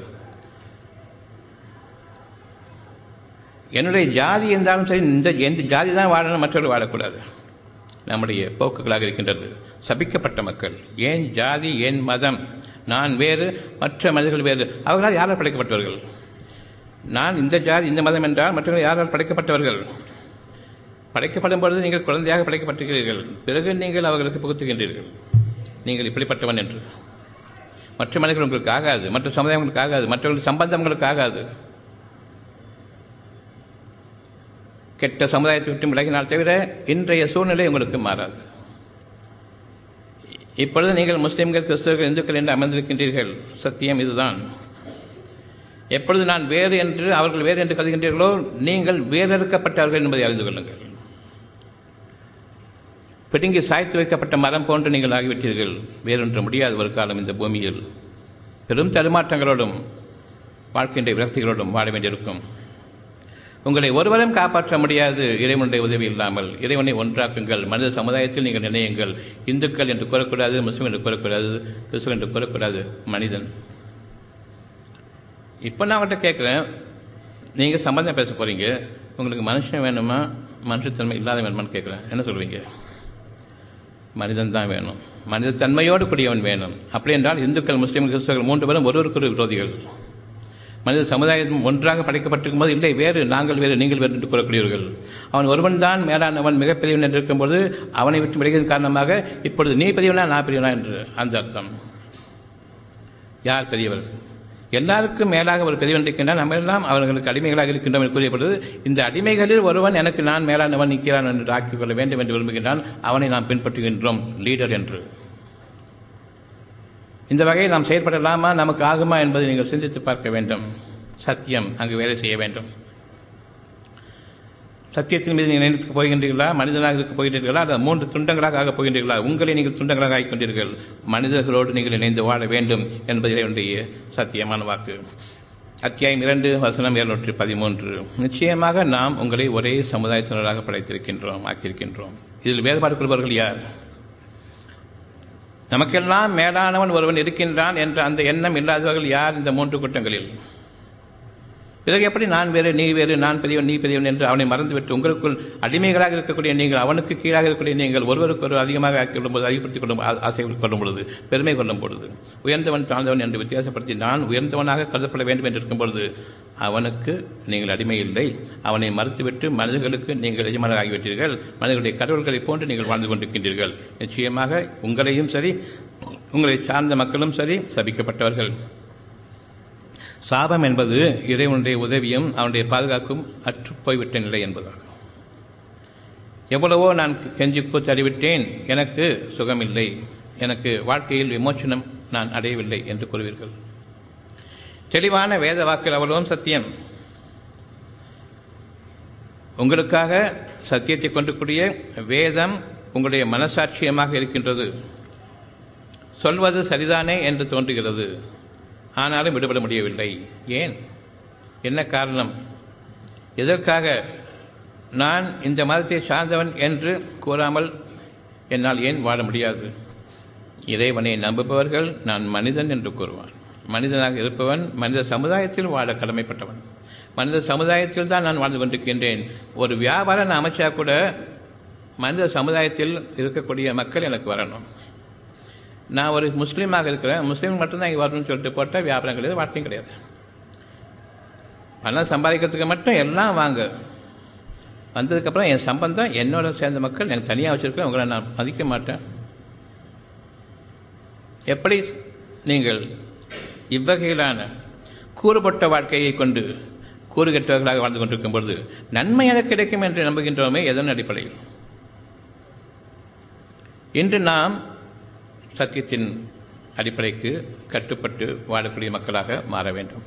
என்னுடைய ஜாதி இருந்தாலும் சரி இந்த எந்த ஜாதி தான் வாழணும் மற்றவர்கள் வாழக்கூடாது நம்முடைய போக்குகளாக இருக்கின்றது சபிக்கப்பட்ட மக்கள் ஏன் ஜாதி ஏன் மதம் நான் வேறு மற்ற மனிதர்கள் வேறு அவர்களால் யாரால் படைக்கப்பட்டவர்கள் நான் இந்த ஜாதி இந்த மதம் என்றால் மற்றவர்கள் யாரால் படைக்கப்பட்டவர்கள் படைக்கப்படும் பொழுது நீங்கள் குழந்தையாக படைக்கப்பட்டிருக்கிறீர்கள் பிறகு நீங்கள் அவர்களுக்கு புகுத்துகின்றீர்கள் நீங்கள் இப்படிப்பட்டவன் என்று மற்ற மனிதர்கள் உங்களுக்கு ஆகாது மற்ற சமுதாயம் உங்களுக்கு ஆகாது மற்றவர்கள் சம்பந்தம் உங்களுக்கு ஆகாது கெட்ட சமுதாயத்தை விட்டு விலகினால் தவிர இன்றைய சூழ்நிலை உங்களுக்கு மாறாது இப்பொழுது நீங்கள் முஸ்லிம்கள் கிறிஸ்தவர்கள் இந்துக்கள் என்று அமர்ந்திருக்கின்றீர்கள் சத்தியம் இதுதான் எப்பொழுது நான் வேறு என்று அவர்கள் வேறு என்று கருதுகின்றீர்களோ நீங்கள் வேறறுக்கப்பட்டவர்கள் என்பதை அறிந்து கொள்ளுங்கள் பிடுங்கி சாய்த்து வைக்கப்பட்ட மரம் போன்று நீங்கள் ஆகிவிட்டீர்கள் வேறொன்று முடியாது ஒரு காலம் இந்த பூமியில் பெரும் தடுமாற்றங்களோடும் வாழ்க்கையினுடைய விரக்திகளோடும் வாழ வேண்டியிருக்கும் உங்களை ஒருவரும் காப்பாற்ற முடியாது இறைவனுடைய உதவி இல்லாமல் இறைவனை ஒன்றாக்குங்கள் மனித சமுதாயத்தில் நீங்கள் நினையுங்கள் இந்துக்கள் என்று கூறக்கூடாது முஸ்லிம் என்று கூறக்கூடாது கிறிஸ்துவ என்று கூறக்கூடாது மனிதன் இப்போ நான் அவர்கிட்ட கேட்குறேன் நீங்கள் சம்பந்தம் பேச போகிறீங்க உங்களுக்கு மனுஷன் வேணுமா மனுஷத்தன்மை இல்லாத வேணுமான்னு கேட்குறேன் என்ன சொல்வீங்க மனிதன் தான் வேணும் மனிதத்தன்மையோடு கூடியவன் வேணும் அப்படி என்றால் இந்துக்கள் முஸ்லீம் கிறிஸ்தவர்கள் மூன்று பேரும் ஒருவருக்கு விரோதிகள் மனித சமுதாயம் ஒன்றாக படைக்கப்பட்டிருக்கும் போது இல்லை வேறு நாங்கள் வேறு நீங்கள் வேறு என்று கூறக்கூடியவர்கள் அவன் ஒருவன் தான் மேலானவன் மிகப்பெரியவன் என்று இருக்கும்போது அவனை விட்டு விலகியதன் காரணமாக இப்பொழுது நீ பெரியவனா நான் பெரியவனா என்று அந்த அர்த்தம் யார் பெரியவர் எல்லாருக்கும் மேலாக ஒரு பெரியவன் இருக்கின்றான் நம்ம எல்லாம் அவர்களுக்கு அடிமைகளாக இருக்கின்றோம் என்று கூறியப்படுது இந்த அடிமைகளில் ஒருவன் எனக்கு நான் மேலானவன் நிற்கிறான் என்று ஆக்கிக் கொள்ள வேண்டும் என்று விரும்புகின்றான் அவனை நாம் பின்பற்றுகின்றோம் லீடர் என்று இந்த வகையில் நாம் செயல்படலாமா நமக்கு ஆகுமா என்பதை நீங்கள் சிந்தித்து பார்க்க வேண்டும் சத்தியம் அங்கு வேலை செய்ய வேண்டும் சத்தியத்தின் மீது நீங்கள் நினைத்து போகின்றீர்களா மனிதனாக இருக்க போகின்றீர்களா அல்லது மூன்று துண்டங்களாக ஆகப் போகின்றீர்களா உங்களை நீங்கள் துண்டங்களாக ஆகிக்கொண்டீர்கள் மனிதர்களோடு நீங்கள் இணைந்து வாழ வேண்டும் என்பது இறைவனுடைய சத்தியமான வாக்கு அத்தியாயம் இரண்டு வசனம் இருநூற்றி பதிமூன்று நிச்சயமாக நாம் உங்களை ஒரே சமுதாயத்தினராக படைத்திருக்கின்றோம் ஆக்கியிருக்கின்றோம் இதில் வேறுபாடு கொள்பவர்கள் யார் நமக்கெல்லாம் மேலானவன் ஒருவன் இருக்கின்றான் என்ற அந்த எண்ணம் இல்லாதவர்கள் யார் இந்த மூன்று கூட்டங்களில் பிறகு எப்படி நான் வேறு நீ வேறு நான் பெரியவன் நீ பெரியவன் என்று அவனை மறந்துவிட்டு உங்களுக்குள் அடிமைகளாக இருக்கக்கூடிய நீங்கள் அவனுக்கு கீழாக இருக்கக்கூடிய நீங்கள் ஒருவருக்கு ஒரு அதிகமாக ஆக்கி கொள்ளும்போது அதிகப்படுத்திக் கொள்ளும் ஆசை கொள்ளும் பொழுது பெருமை கொள்ளும் பொழுது உயர்ந்தவன் தாழ்ந்தவன் என்று வித்தியாசப்படுத்தி நான் உயர்ந்தவனாக கருதப்பட வேண்டும் என்று இருக்கும் பொழுது அவனுக்கு நீங்கள் அடிமை இல்லை அவனை மறுத்துவிட்டு மனிதர்களுக்கு நீங்கள் எஜமானர் ஆகிவிட்டீர்கள் மனிதர்களுடைய கடவுள்களைப் போன்று நீங்கள் வாழ்ந்து கொண்டிருக்கின்றீர்கள் நிச்சயமாக உங்களையும் சரி உங்களை சார்ந்த மக்களும் சரி சபிக்கப்பட்டவர்கள் சாபம் என்பது இறைவனுடைய உதவியும் அவனுடைய பாதுகாப்பும் அற்று போய்விட்ட நிலை என்பதாகும் எவ்வளவோ நான் கெஞ்சி கூத்தறிவிட்டேன் எனக்கு சுகமில்லை எனக்கு வாழ்க்கையில் விமோச்சனம் நான் அடையவில்லை என்று கூறுவீர்கள் தெளிவான வேத வாக்குகள் அவ்வளவும் சத்தியம் உங்களுக்காக சத்தியத்தை கொண்டுக்கூடிய வேதம் உங்களுடைய மனசாட்சியமாக இருக்கின்றது சொல்வது சரிதானே என்று தோன்றுகிறது ஆனாலும் விடுபட முடியவில்லை ஏன் என்ன காரணம் எதற்காக நான் இந்த மதத்தை சார்ந்தவன் என்று கூறாமல் என்னால் ஏன் வாழ முடியாது இறைவனை நம்புபவர்கள் நான் மனிதன் என்று கூறுவான் மனிதனாக இருப்பவன் மனித சமுதாயத்தில் வாழ கடமைப்பட்டவன் மனித சமுதாயத்தில் தான் நான் வாழ்ந்து கொண்டிருக்கின்றேன் ஒரு வியாபார அமைச்சா கூட மனித சமுதாயத்தில் இருக்கக்கூடிய மக்கள் எனக்கு வரணும் நான் ஒரு முஸ்லீமாக இருக்கிறேன் முஸ்லீம் மட்டும்தான் இங்கே வரணும்னு சொல்லிட்டு போட்டால் வியாபாரம் கிடையாது வாழ்க்கையும் கிடையாது பணம் சம்பாதிக்கிறதுக்கு மட்டும் எல்லாம் வாங்க வந்ததுக்கப்புறம் என் சம்பந்தம் என்னோட சேர்ந்த மக்கள் எனக்கு தனியாக வச்சுருக்கேன் உங்களை நான் மதிக்க மாட்டேன் எப்படி நீங்கள் இவ்வகையிலான கூறுபட்ட வாழ்க்கையை கொண்டு கூறுகெட்டவர்களாக வாழ்ந்து கொண்டிருக்கும் பொழுது நன்மை எதை கிடைக்கும் என்று நம்புகின்றோமே எதன் அடிப்படையில் இன்று நாம் சத்தியத்தின் அடிப்படைக்கு கட்டுப்பட்டு வாழக்கூடிய மக்களாக மாற வேண்டும்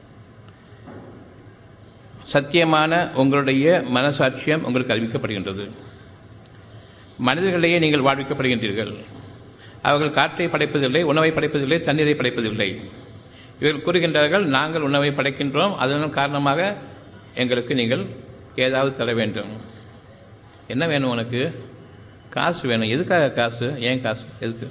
சத்தியமான உங்களுடைய மனசாட்சியம் உங்களுக்கு அறிவிக்கப்படுகின்றது மனிதர்களையே நீங்கள் வாழ்விக்கப்படுகின்றீர்கள் அவர்கள் காற்றை படைப்பதில்லை உணவை படைப்பதில்லை தண்ணீரை படைப்பதில்லை இவர்கள் கூறுகின்றார்கள் நாங்கள் உணவை படைக்கின்றோம் அதன் காரணமாக எங்களுக்கு நீங்கள் ஏதாவது தர வேண்டும் என்ன வேணும் உனக்கு காசு வேணும் எதுக்காக காசு ஏன் காசு எதுக்கு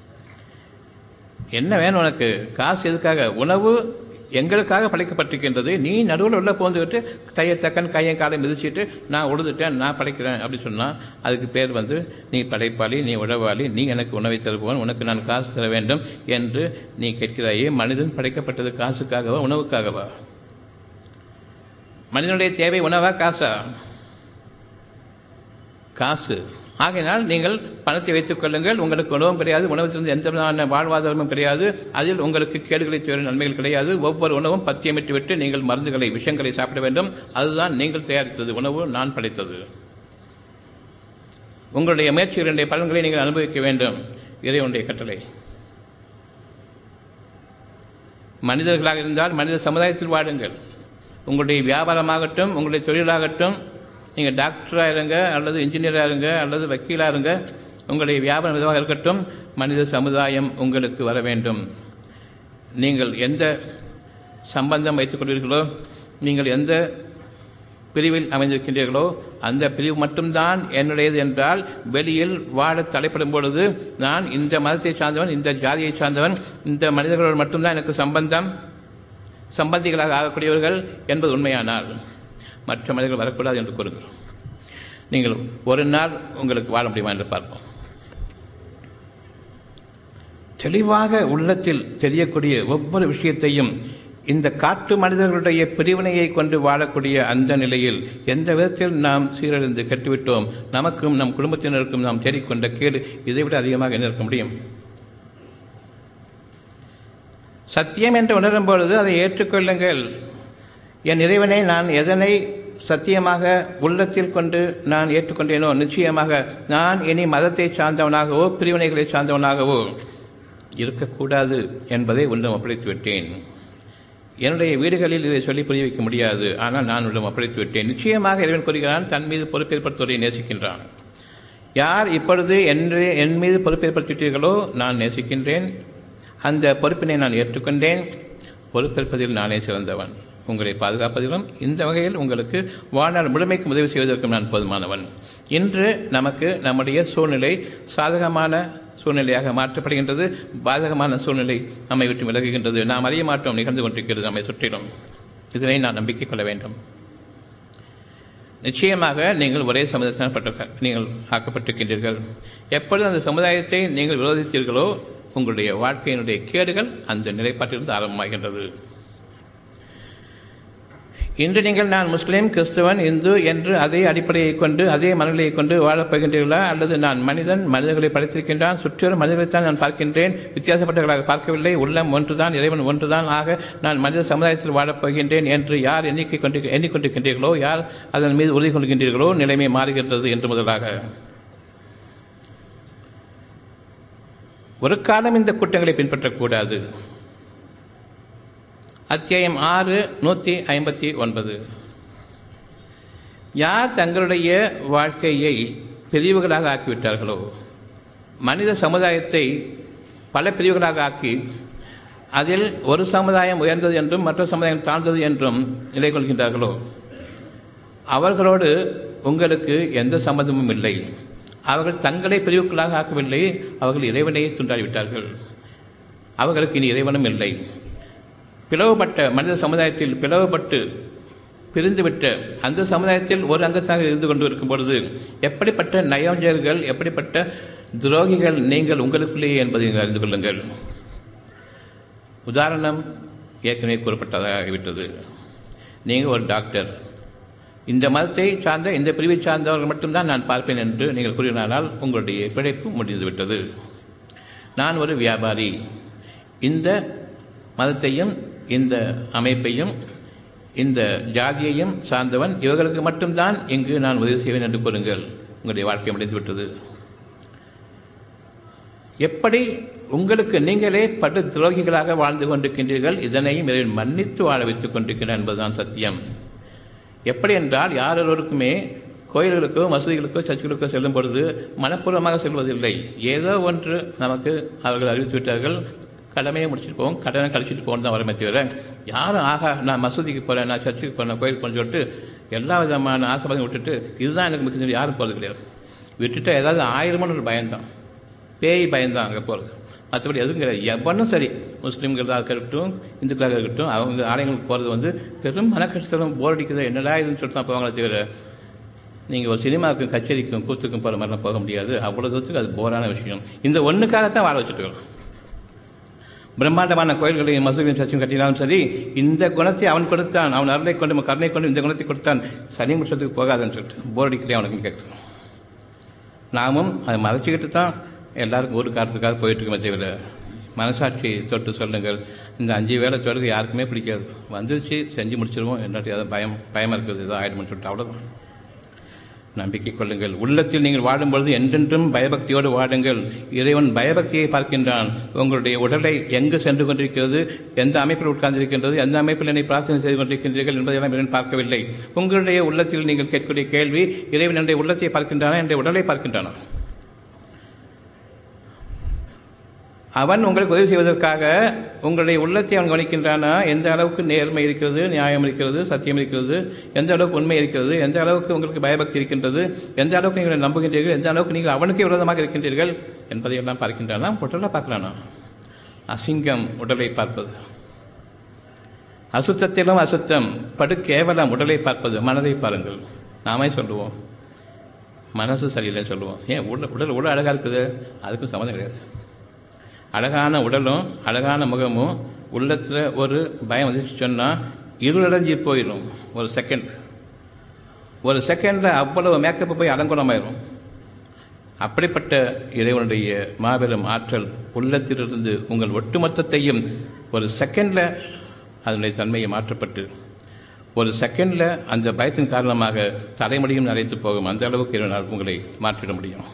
என்ன வேணும் உனக்கு காசு எதுக்காக உணவு எங்களுக்காக படைக்கப்பட்டிருக்கின்றது நீ நடுவில் உள்ள போந்துக்கிட்டு தைய தக்கன் கையை காலை மிதிச்சிட்டு நான் உழுதுட்டேன் நான் படைக்கிறேன் அப்படி சொன்னால் அதுக்கு பேர் வந்து நீ படைப்பாளி நீ உழவாளி நீ எனக்கு உணவை தருபவன் உனக்கு நான் காசு தர வேண்டும் என்று நீ கேட்கிறாயே மனிதன் படைக்கப்பட்டது காசுக்காகவா உணவுக்காகவா மனிதனுடைய தேவை உணவா காசா காசு ஆகையினால் நீங்கள் பணத்தை வைத்துக் கொள்ளுங்கள் உங்களுக்கு உணவும் கிடையாது உணவத்திலிருந்து எந்த விதமான வாழ்வாதாரமும் கிடையாது அதில் உங்களுக்கு கேடுகளை தவிர நன்மைகள் கிடையாது ஒவ்வொரு உணவும் பத்தியமிட்டு விட்டு நீங்கள் மருந்துகளை விஷயங்களை சாப்பிட வேண்டும் அதுதான் நீங்கள் தயாரித்தது உணவு நான் படைத்தது உங்களுடைய முயற்சிகளுடைய பலன்களை நீங்கள் அனுபவிக்க வேண்டும் இறைவனுடைய கட்டளை மனிதர்களாக இருந்தால் மனித சமுதாயத்தில் வாடுங்கள் உங்களுடைய வியாபாரமாகட்டும் உங்களுடைய தொழிலாகட்டும் நீங்கள் டாக்டராக இருங்க அல்லது இன்ஜினியராக இருங்க அல்லது வக்கீலாக இருங்க உங்களுடைய வியாபாரம் எதுவாக இருக்கட்டும் மனித சமுதாயம் உங்களுக்கு வர வேண்டும் நீங்கள் எந்த சம்பந்தம் வைத்துக் கொள்வீர்களோ நீங்கள் எந்த பிரிவில் அமைந்திருக்கின்றீர்களோ அந்த பிரிவு மட்டும்தான் என்னுடையது என்றால் வெளியில் வாழ தலைப்படும் பொழுது நான் இந்த மதத்தை சார்ந்தவன் இந்த ஜாதியை சார்ந்தவன் இந்த மனிதர்களோடு மட்டும்தான் எனக்கு சம்பந்தம் சம்பந்திகளாக ஆகக்கூடியவர்கள் என்பது உண்மையானால் மற்ற மனிதர்கள் வரக்கூடாது என்று கூறுங்கள் நீங்கள் ஒரு நாள் உங்களுக்கு வாழ முடியுமா என்று பார்ப்போம் தெளிவாக உள்ளத்தில் தெரியக்கூடிய ஒவ்வொரு விஷயத்தையும் இந்த காட்டு மனிதர்களுடைய பிரிவினையை கொண்டு வாழக்கூடிய அந்த நிலையில் எந்த விதத்தில் நாம் சீரழிந்து கட்டுவிட்டோம் நமக்கும் நம் குடும்பத்தினருக்கும் நாம் தேடிக்கொண்ட கேடு இதைவிட அதிகமாக என்ன இருக்க முடியும் சத்தியம் என்று உணரும் பொழுது அதை ஏற்றுக்கொள்ளுங்கள் என் இறைவனை நான் எதனை சத்தியமாக உள்ளத்தில் கொண்டு நான் ஏற்றுக்கொண்டேனோ நிச்சயமாக நான் இனி மதத்தை சார்ந்தவனாகவோ பிரிவினைகளை சார்ந்தவனாகவோ இருக்கக்கூடாது என்பதை உன்னிடம் ஒப்படைத்து விட்டேன் என்னுடைய வீடுகளில் இதை சொல்லி புரிய வைக்க முடியாது ஆனால் நான் உன்னிடம் ஒப்படைத்து விட்டேன் நிச்சயமாக இறைவன் கூறுகிறான் தன் மீது பொறுப்பேற்படுத்துவதை நேசிக்கின்றான் யார் இப்பொழுது என்று என் மீது பொறுப்பேற்படுத்திட்டீர்களோ நான் நேசிக்கின்றேன் அந்த பொறுப்பினை நான் ஏற்றுக்கொண்டேன் பொறுப்பேற்பதில் நானே சிறந்தவன் உங்களை பாதுகாப்பதிலும் இந்த வகையில் உங்களுக்கு வாழ்நாள் முழுமைக்கு உதவி செய்வதற்கும் நான் போதுமானவன் இன்று நமக்கு நம்முடைய சூழ்நிலை சாதகமான சூழ்நிலையாக மாற்றப்படுகின்றது பாதகமான சூழ்நிலை நம்மை விட்டு விலகுகின்றது நாம் அறிய மாற்றம் நிகழ்ந்து கொண்டிருக்கிறது நம்மை சுற்றிலும் இதனை நான் நம்பிக்கை கொள்ள வேண்டும் நிச்சயமாக நீங்கள் ஒரே சமுதாயப்பட்ட நீங்கள் ஆக்கப்பட்டிருக்கின்றீர்கள் எப்பொழுது அந்த சமுதாயத்தை நீங்கள் விரோதித்தீர்களோ உங்களுடைய வாழ்க்கையினுடைய கேடுகள் அந்த நிலைப்பாட்டிலிருந்து ஆரம்பமாகின்றது இன்று நீங்கள் நான் முஸ்லீம் கிறிஸ்தவன் இந்து என்று அதே அடிப்படையை கொண்டு அதே மனநிலையை கொண்டு வாழப் போகின்றீர்களா அல்லது நான் மனிதன் மனிதர்களை படைத்திருக்கின்றான் சுற்றிவரும் மனிதர்களைத்தான் நான் பார்க்கின்றேன் வித்தியாசப்பட்டவர்களாக பார்க்கவில்லை உள்ளம் ஒன்றுதான் இறைவன் ஒன்றுதான் ஆக நான் மனித சமுதாயத்தில் வாழப் போகின்றேன் என்று யார் எண்ணிக்கை கொண்டு எண்ணிக்கொண்டிருக்கின்றீர்களோ யார் அதன் மீது உறுதி கொள்கின்றீர்களோ நிலைமை மாறுகின்றது என்று முதலாக ஒரு காலம் இந்த குற்றங்களை பின்பற்றக்கூடாது அத்தியாயம் ஆறு நூற்றி ஐம்பத்தி ஒன்பது யார் தங்களுடைய வாழ்க்கையை பிரிவுகளாக ஆக்கிவிட்டார்களோ மனித சமுதாயத்தை பல பிரிவுகளாக ஆக்கி அதில் ஒரு சமுதாயம் உயர்ந்தது என்றும் மற்ற சமுதாயம் தாழ்ந்தது என்றும் நிலை கொள்கின்றார்களோ அவர்களோடு உங்களுக்கு எந்த சம்மந்தமும் இல்லை அவர்கள் தங்களை பிரிவுகளாக ஆக்கவில்லை அவர்கள் இறைவனையே துண்டாடிவிட்டார்கள் அவர்களுக்கு இனி இறைவனும் இல்லை பிளவுபட்ட மனித சமுதாயத்தில் பிளவுபட்டு பிரிந்துவிட்ட அந்த சமுதாயத்தில் ஒரு அங்கத்தாக இருந்து கொண்டு இருக்கும் பொழுது எப்படிப்பட்ட நயோஞ்சர்கள் எப்படிப்பட்ட துரோகிகள் நீங்கள் உங்களுக்குள்ளேயே என்பதை நீங்கள் அறிந்து கொள்ளுங்கள் உதாரணம் ஏற்கனவே கூறப்பட்டதாகிவிட்டது நீங்கள் ஒரு டாக்டர் இந்த மதத்தை சார்ந்த இந்த பிரிவை சார்ந்தவர்கள் மட்டும்தான் நான் பார்ப்பேன் என்று நீங்கள் கூறினானால் உங்களுடைய பிழைப்பு முடிந்துவிட்டது நான் ஒரு வியாபாரி இந்த மதத்தையும் இந்த அமைப்பையும் இந்த ஜாதியையும் சார்ந்தவன் இவர்களுக்கு மட்டும்தான் இங்கு நான் உதவி செய்வேன் என்று கூறுங்கள் உங்களுடைய வாழ்க்கை முடிந்துவிட்டது எப்படி உங்களுக்கு நீங்களே படு துரோகிகளாக வாழ்ந்து கொண்டிருக்கின்றீர்கள் இதனையும் இதை மன்னித்து வாழ வைத்துக் கொண்டிருக்கிறேன் என்பதுதான் சத்தியம் எப்படி என்றால் யார் ஒருவருக்குமே கோயில்களுக்கோ மசூதிகளுக்கோ சர்ச்சுகளுக்கோ செல்லும் பொழுது மனப்பூர்வமாக செல்வதில்லை ஏதோ ஒன்று நமக்கு அவர்கள் அறிவித்து விட்டார்கள் கடமையை முடிச்சுட்டு போவோம் கடனை கழிச்சிட்டு போகணும் தான் வரமே தவிர யாரும் ஆகா நான் மசூதிக்கு போகிறேன் நான் சர்ச்சுக்கு போகிறேன் கோயிலுக்கு போகணும்னு சொல்லிட்டு எல்லா விதமான ஆசைப்பாதையும் விட்டுட்டு இதுதான் எனக்கு முக்கியம் யாரும் போகிறது கிடையாது விட்டுட்டு ஏதாவது ஆயிரமான ஒரு பயம்தான் பேய் பயம்தான் அங்கே போகிறது மற்றபடி எதுவும் கிடையாது எவனும் சரி முஸ்லீம்களாக இருக்கட்டும் இந்துக்களாக இருக்கட்டும் அவங்க ஆலயங்களுக்கு போகிறது வந்து பெரும் மனக்கஷ்டம் போர் அடிக்குது என்னடா இதுன்னு சொல்லிட்டு தான் போவாங்களே தவிர நீங்கள் ஒரு சினிமாவுக்கும் கச்சேரிக்கும் கூத்துக்கும் போகிற மாதிரிலாம் போக முடியாது அவ்வளோ தூரத்துக்கு அது போரான விஷயம் இந்த ஒன்றுக்காகத்தான் வாழ வச்சுட்டு இருக்கோம் பிரம்மாண்டமான கோயில்களையும் மசூதியும் சர்ச்சையும் கட்டினாலும் சரி இந்த குணத்தை அவன் கொடுத்தான் அவன் அருளை கொண்டு கருணை கொண்டு இந்த குணத்தை கொடுத்தான் சனி முற்றத்துக்கு போகாதுன்னு சொல்லிட்டு போர் அடிக்கலையே அவனுக்கு கேட்கணும் நாமும் அதை மறைச்சிக்கிட்டு தான் எல்லாருக்கும் ஒரு காரணத்துக்காக போயிட்டுருக்கோமே தவிர மனசாட்சி தொட்டு சொல்லுங்கள் இந்த அஞ்சு வேலை சொல்லுங்க யாருக்குமே பிடிக்காது வந்துருச்சு செஞ்சு முடிச்சிருவோம் என்னட்டு அதை பயம் பயமாக இருக்குது ஏதோ ஆயிடும்னு சொல்லிட்டு அவ்வளோதான் நம்பிக்கை கொள்ளுங்கள் உள்ளத்தில் நீங்கள் வாடும் பொழுது என்றென்றும் பயபக்தியோடு வாடுங்கள் இறைவன் பயபக்தியை பார்க்கின்றான் உங்களுடைய உடலை எங்கு சென்று கொண்டிருக்கிறது எந்த அமைப்பில் உட்கார்ந்திருக்கின்றது எந்த அமைப்பில் என்னை பிரார்த்தனை செய்து கொண்டிருக்கின்றீர்கள் என்பதையெல்லாம் இறைவன் பார்க்கவில்லை உங்களுடைய உள்ளத்தில் நீங்கள் கேட்கக்கூடிய கேள்வி இறைவன் என்னுடைய உள்ளத்தை பார்க்கின்றானா என்னுடைய உடலை பார்க்கின்றானா அவன் உங்களுக்கு உதவி செய்வதற்காக உங்களுடைய உள்ளத்தை அவன் கவனிக்கின்றானா எந்த அளவுக்கு நேர்மை இருக்கிறது நியாயம் இருக்கிறது சத்தியம் இருக்கிறது எந்த அளவுக்கு உண்மை இருக்கிறது எந்த அளவுக்கு உங்களுக்கு பயபக்தி இருக்கின்றது எந்த அளவுக்கு நீங்கள் நம்புகின்றீர்கள் எந்த அளவுக்கு நீங்கள் அவனுக்கு விரோதமாக இருக்கின்றீர்கள் என்பதையெல்லாம் பார்க்கின்றானா உடலை பார்க்கலானா அசிங்கம் உடலை பார்ப்பது அசுத்தத்திலும் அசுத்தம் படு கேவலம் உடலை பார்ப்பது மனதை பாருங்கள் நாமே சொல்லுவோம் மனசு சரியில்லைன்னு சொல்லுவோம் ஏன் உடல் உடல் உடல் அழகாக இருக்குது அதுக்கும் சம்மந்தம் கிடையாது அழகான உடலும் அழகான முகமும் உள்ளத்தில் ஒரு பயம் வந்துச்சு சொன்னால் இருளடைஞ்சி போயிடும் ஒரு செகண்ட் ஒரு செகண்டில் அவ்வளவு மேக்கப்பு போய் அலங்குலமாயிரும் அப்படிப்பட்ட இறைவனுடைய மாபெரும் ஆற்றல் உள்ளத்திலிருந்து உங்கள் ஒட்டுமொத்தத்தையும் ஒரு செகண்டில் அதனுடைய தன்மையை மாற்றப்பட்டு ஒரு செகண்டில் அந்த பயத்தின் காரணமாக தலைமுடியும் நரைத்து போகும் அந்த அளவுக்கு இறைவனால் உங்களை மாற்றிட முடியும்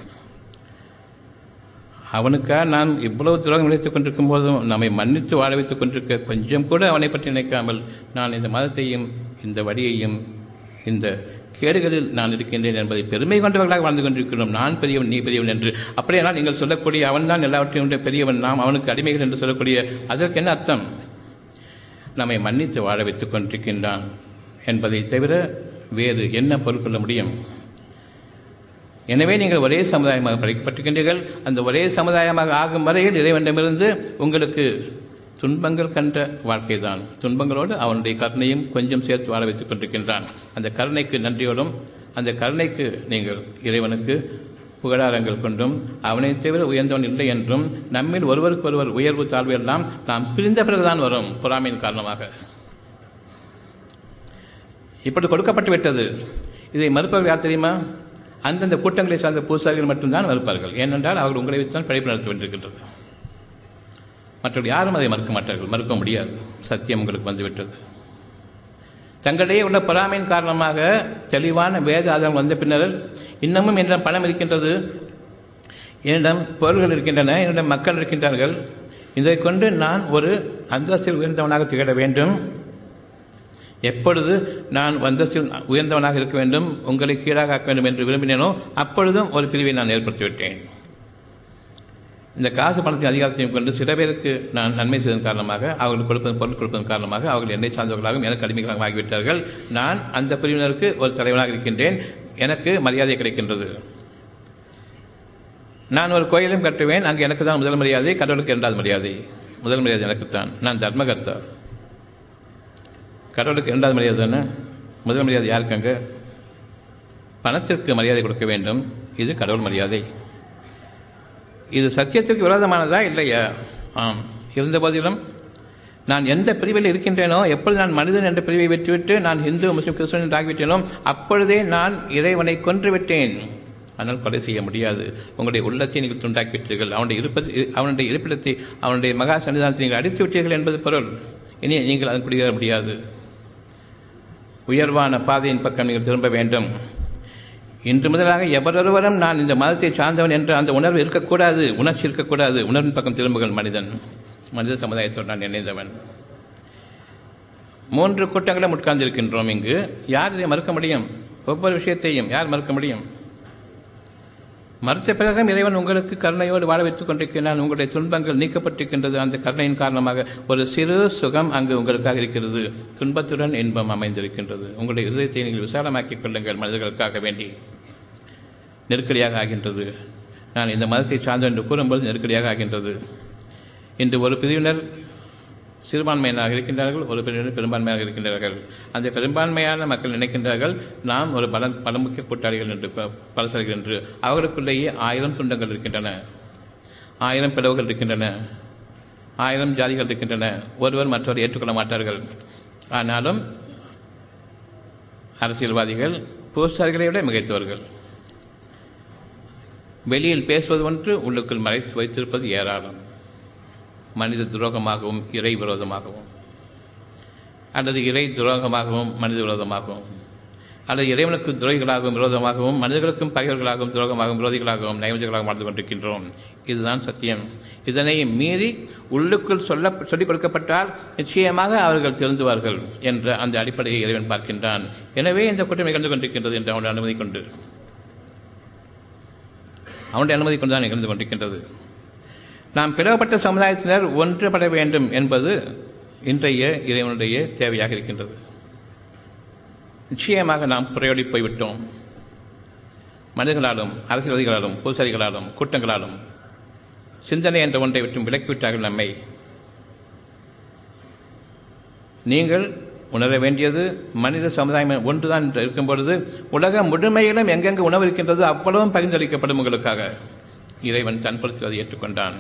அவனுக்காக நாம் இவ்வளவு துரோகம் நினைத்துக் கொண்டிருக்கும் போதும் நம்மை மன்னித்து வாழ வைத்துக் கொண்டிருக்க கொஞ்சம் கூட அவனை பற்றி நினைக்காமல் நான் இந்த மதத்தையும் இந்த வழியையும் இந்த கேடுகளில் நான் இருக்கின்றேன் என்பதை பெருமை கொண்டவர்களாக வாழ்ந்து கொண்டிருக்கிறோம் நான் பெரியவன் நீ பெரியவன் என்று அப்படியானால் நீங்கள் சொல்லக்கூடிய அவன்தான் எல்லாவற்றையும் பெரியவன் நாம் அவனுக்கு அடிமைகள் என்று சொல்லக்கூடிய அதற்கு என்ன அர்த்தம் நம்மை மன்னித்து வாழ வைத்துக் கொண்டிருக்கின்றான் என்பதை தவிர வேறு என்ன பொருள் கொள்ள முடியும் எனவே நீங்கள் ஒரே சமுதாயமாக படைக்கப்பட்டிருக்கின்றீர்கள் அந்த ஒரே சமுதாயமாக ஆகும் வரையில் இறைவனிடமிருந்து உங்களுக்கு துன்பங்கள் கண்ட வாழ்க்கை தான் துன்பங்களோடு அவனுடைய கருணையும் கொஞ்சம் சேர்த்து வாழ வைத்துக் கொண்டிருக்கின்றான் அந்த கருணைக்கு நன்றியோடும் அந்த கருணைக்கு நீங்கள் இறைவனுக்கு புகழாரங்கள் கொண்டும் அவனை தவிர உயர்ந்தவன் இல்லை என்றும் நம்மில் ஒருவருக்கு ஒருவர் உயர்வு தாழ்வு எல்லாம் நாம் பிரிந்த பிறகுதான் வரும் பொறாமையின் காரணமாக இப்படி கொடுக்கப்பட்டு விட்டது இதை மறுப்பவர்கள் யார் தெரியுமா அந்தந்த கூட்டங்களை சார்ந்த பூசாரிகள் மட்டும்தான் மறுப்பார்கள் ஏனென்றால் அவர்கள் உங்களை வைத்து தான் படைப்பு நடத்த வேண்டியிருக்கின்றது மற்றவர்கள் யாரும் அதை மறுக்க மாட்டார்கள் மறுக்க முடியாது சத்தியம் உங்களுக்கு வந்துவிட்டது தங்களிடையே உள்ள பொறாமையின் காரணமாக தெளிவான வேத ஆதாரம் வந்த பின்னர் இன்னமும் என்னிடம் பணம் இருக்கின்றது என்னிடம் பொருள்கள் இருக்கின்றன என்னிடம் மக்கள் இருக்கின்றார்கள் இதை கொண்டு நான் ஒரு அந்தஸ்தில் உயர்ந்தவனாக திகழ வேண்டும் எப்பொழுது நான் அந்தஸ்தில் உயர்ந்தவனாக இருக்க வேண்டும் உங்களை கீழாக ஆக்க வேண்டும் என்று விரும்பினேனோ அப்பொழுதும் ஒரு பிரிவை நான் ஏற்படுத்திவிட்டேன் இந்த காசு பணத்தின் அதிகாரத்தையும் கொண்டு சில பேருக்கு நான் நன்மை செய்வதன் காரணமாக அவர்களுக்கு கொடுப்பதன் பொருள் கொடுப்பதன் காரணமாக அவர்கள் என்னை சார்ந்தவர்களாகவும் எனக்கு அடிமைகளாகவும் ஆகிவிட்டார்கள் நான் அந்த பிரிவினருக்கு ஒரு தலைவனாக இருக்கின்றேன் எனக்கு மரியாதை கிடைக்கின்றது நான் ஒரு கோயிலும் கட்டுவேன் அங்கே எனக்கு தான் முதல் மரியாதை கடவுளுக்கு இரண்டாவது மரியாதை முதல் மரியாதை எனக்குத்தான் நான் தர்மகர்த்தா கடவுளுக்கு இரண்டாவது மரியாதை தானே முதல் மரியாதை யாருக்கு அங்கே பணத்திற்கு மரியாதை கொடுக்க வேண்டும் இது கடவுள் மரியாதை இது சத்தியத்திற்கு விரோதமானதா இல்லையா ஆம் இருந்த போதிலும் நான் எந்த பிரிவில் இருக்கின்றேனோ எப்பொழுது நான் மனிதன் என்ற பிரிவை விட்டுவிட்டு நான் இந்து முஸ்லிம் கிறிஸ்தவன் என்று ஆகிவிட்டேனோ அப்பொழுதே நான் இறைவனை கொன்று விட்டேன் ஆனால் கொலை செய்ய முடியாது உங்களுடைய உள்ளத்தை நீங்கள் துண்டாக்கி விட்டீர்கள் அவனுடைய இருப்பது அவனுடைய இருப்பிடத்தை அவனுடைய மகா சன்னிதானத்தை நீங்கள் அடித்து விட்டீர்கள் என்பது பொருள் இனி நீங்கள் அதன் குடியேற முடியாது உயர்வான பாதையின் பக்கம் நீங்கள் திரும்ப வேண்டும் இன்று முதலாக எவரொருவரும் நான் இந்த மதத்தை சார்ந்தவன் என்ற அந்த உணர்வு இருக்கக்கூடாது உணர்ச்சி இருக்கக்கூடாது உணர்வின் பக்கம் திரும்புகள் மனிதன் மனித சமுதாயத்தோடு நான் இணைந்தவன் மூன்று கூட்டங்களும் உட்கார்ந்திருக்கின்றோம் இங்கு யார் இதை மறுக்க முடியும் ஒவ்வொரு விஷயத்தையும் யார் மறுக்க முடியும் மறுத்த பிறகும் இறைவன் உங்களுக்கு கருணையோடு வாழ வைத்துக் கொண்டிருக்கிறான் உங்களுடைய துன்பங்கள் நீக்கப்பட்டிருக்கின்றது அந்த கருணையின் காரணமாக ஒரு சிறு சுகம் அங்கு உங்களுக்காக இருக்கிறது துன்பத்துடன் இன்பம் அமைந்திருக்கின்றது உங்களுடைய இருதயத்தை நீங்கள் விசாலமாக்கிக் கொள்ளுங்கள் மனிதர்களுக்காக வேண்டி நெருக்கடியாக ஆகின்றது நான் இந்த மதத்தை சார்ந்தோம் என்று கூறும்போது நெருக்கடியாக ஆகின்றது இன்று ஒரு பிரிவினர் சிறுபான்மையினராக இருக்கின்றார்கள் ஒரு பிரிவினர் பெரும்பான்மையாக இருக்கின்றார்கள் அந்த பெரும்பான்மையான மக்கள் நினைக்கின்றார்கள் நாம் ஒரு பல பலமுக்கிய கூட்டாளிகள் என்று பலசர்கள் என்று அவர்களுக்குள்ளேயே ஆயிரம் துண்டங்கள் இருக்கின்றன ஆயிரம் பிளவுகள் இருக்கின்றன ஆயிரம் ஜாதிகள் இருக்கின்றன ஒருவர் மற்றவர் ஏற்றுக்கொள்ள மாட்டார்கள் ஆனாலும் அரசியல்வாதிகள் பூசாரிகளை விட மிகைத்தவர்கள் வெளியில் பேசுவது ஒன்று உள்ளுக்குள் மறைத்து வைத்திருப்பது ஏராளம் மனித துரோகமாகவும் இறை விரோதமாகவும் அல்லது இறை துரோகமாகவும் மனித விரோதமாகவும் அல்லது இறைவனுக்கு துரோகிகளாகவும் விரோதமாகவும் மனிதர்களுக்கும் பகைவர்களாகவும் துரோகமாகவும் விரோதிகளாகவும் நைவஞ்சர்களாகவும் வாழ்ந்து கொண்டிருக்கின்றோம் இதுதான் சத்தியம் இதனை மீறி உள்ளுக்குள் சொல்ல சொல்லிக் கொடுக்கப்பட்டால் நிச்சயமாக அவர்கள் திருந்துவார்கள் என்ற அந்த அடிப்படையை இறைவன் பார்க்கின்றான் எனவே இந்த குற்றம் நிகழ்ந்து கொண்டிருக்கின்றது என்று அவனுடைய அனுமதி கொண்டு அவனுடைய அனுமதி கொண்டு தான் நிகழ்ந்து கொண்டிருக்கின்றது நாம் பிளவுபட்ட சமுதாயத்தினர் ஒன்றுபட வேண்டும் என்பது இன்றைய இறைவனுடைய தேவையாக இருக்கின்றது நிச்சயமாக நாம் புறையோடி போய்விட்டோம் மனிதர்களாலும் அரசியல்வாதிகளாலும் பூசாரிகளாலும் கூட்டங்களாலும் சிந்தனை என்ற ஒன்றை விட்டும் விலக்கிவிட்டார்கள் நம்மை நீங்கள் உணர வேண்டியது மனித சமுதாயம் ஒன்றுதான் என்று இருக்கும் பொழுது உலகம் முழுமையிலும் எங்கெங்கு உணவு இருக்கின்றதோ அவ்வளவும் பகிர்ந்தளிக்கப்படும் உங்களுக்காக இறைவன் தன்படுத்தி ஏற்றுக்கொண்டான்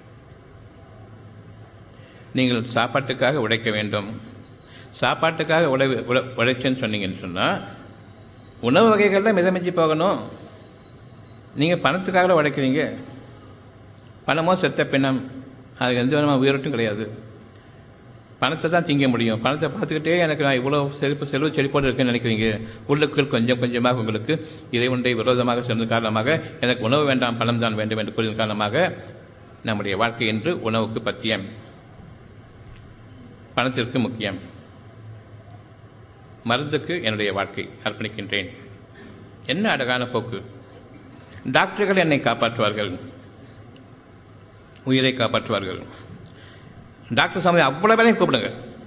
நீங்கள் சாப்பாட்டுக்காக உழைக்க வேண்டும் சாப்பாட்டுக்காக உழை உழைச்சேன்னு சொன்னீங்கன்னு சொன்னால் உணவு வகைகளில் மிதமிஞ்சி போகணும் நீங்கள் பணத்துக்காக உழைக்கிறீங்க பணமோ செத்த பிணம் அது எந்த விதமாக உயிரோட்டும் கிடையாது பணத்தை தான் திங்க முடியும் பணத்தை பார்த்துக்கிட்டே எனக்கு நான் இவ்வளோ செழிப்பு செலவு செழிப்போடு இருக்குன்னு நினைக்கிறீங்க உள்ளுக்குள் கொஞ்சம் கொஞ்சமாக உங்களுக்கு இறைவனுடைய விரோதமாக சென்ற காரணமாக எனக்கு உணவு வேண்டாம் பணம் தான் வேண்டும் என்று கூறிய காரணமாக நம்முடைய வாழ்க்கை என்று உணவுக்கு பத்தியம் பணத்திற்கு முக்கியம் மருந்துக்கு என்னுடைய வாழ்க்கை அர்ப்பணிக்கின்றேன் என்ன அழகான போக்கு டாக்டர்கள் என்னை காப்பாற்றுவார்கள் உயிரை காப்பாற்றுவார்கள் டாக்டர் சமுதாயம் அவ்வளோ பேரையும் கூப்பிடுங்க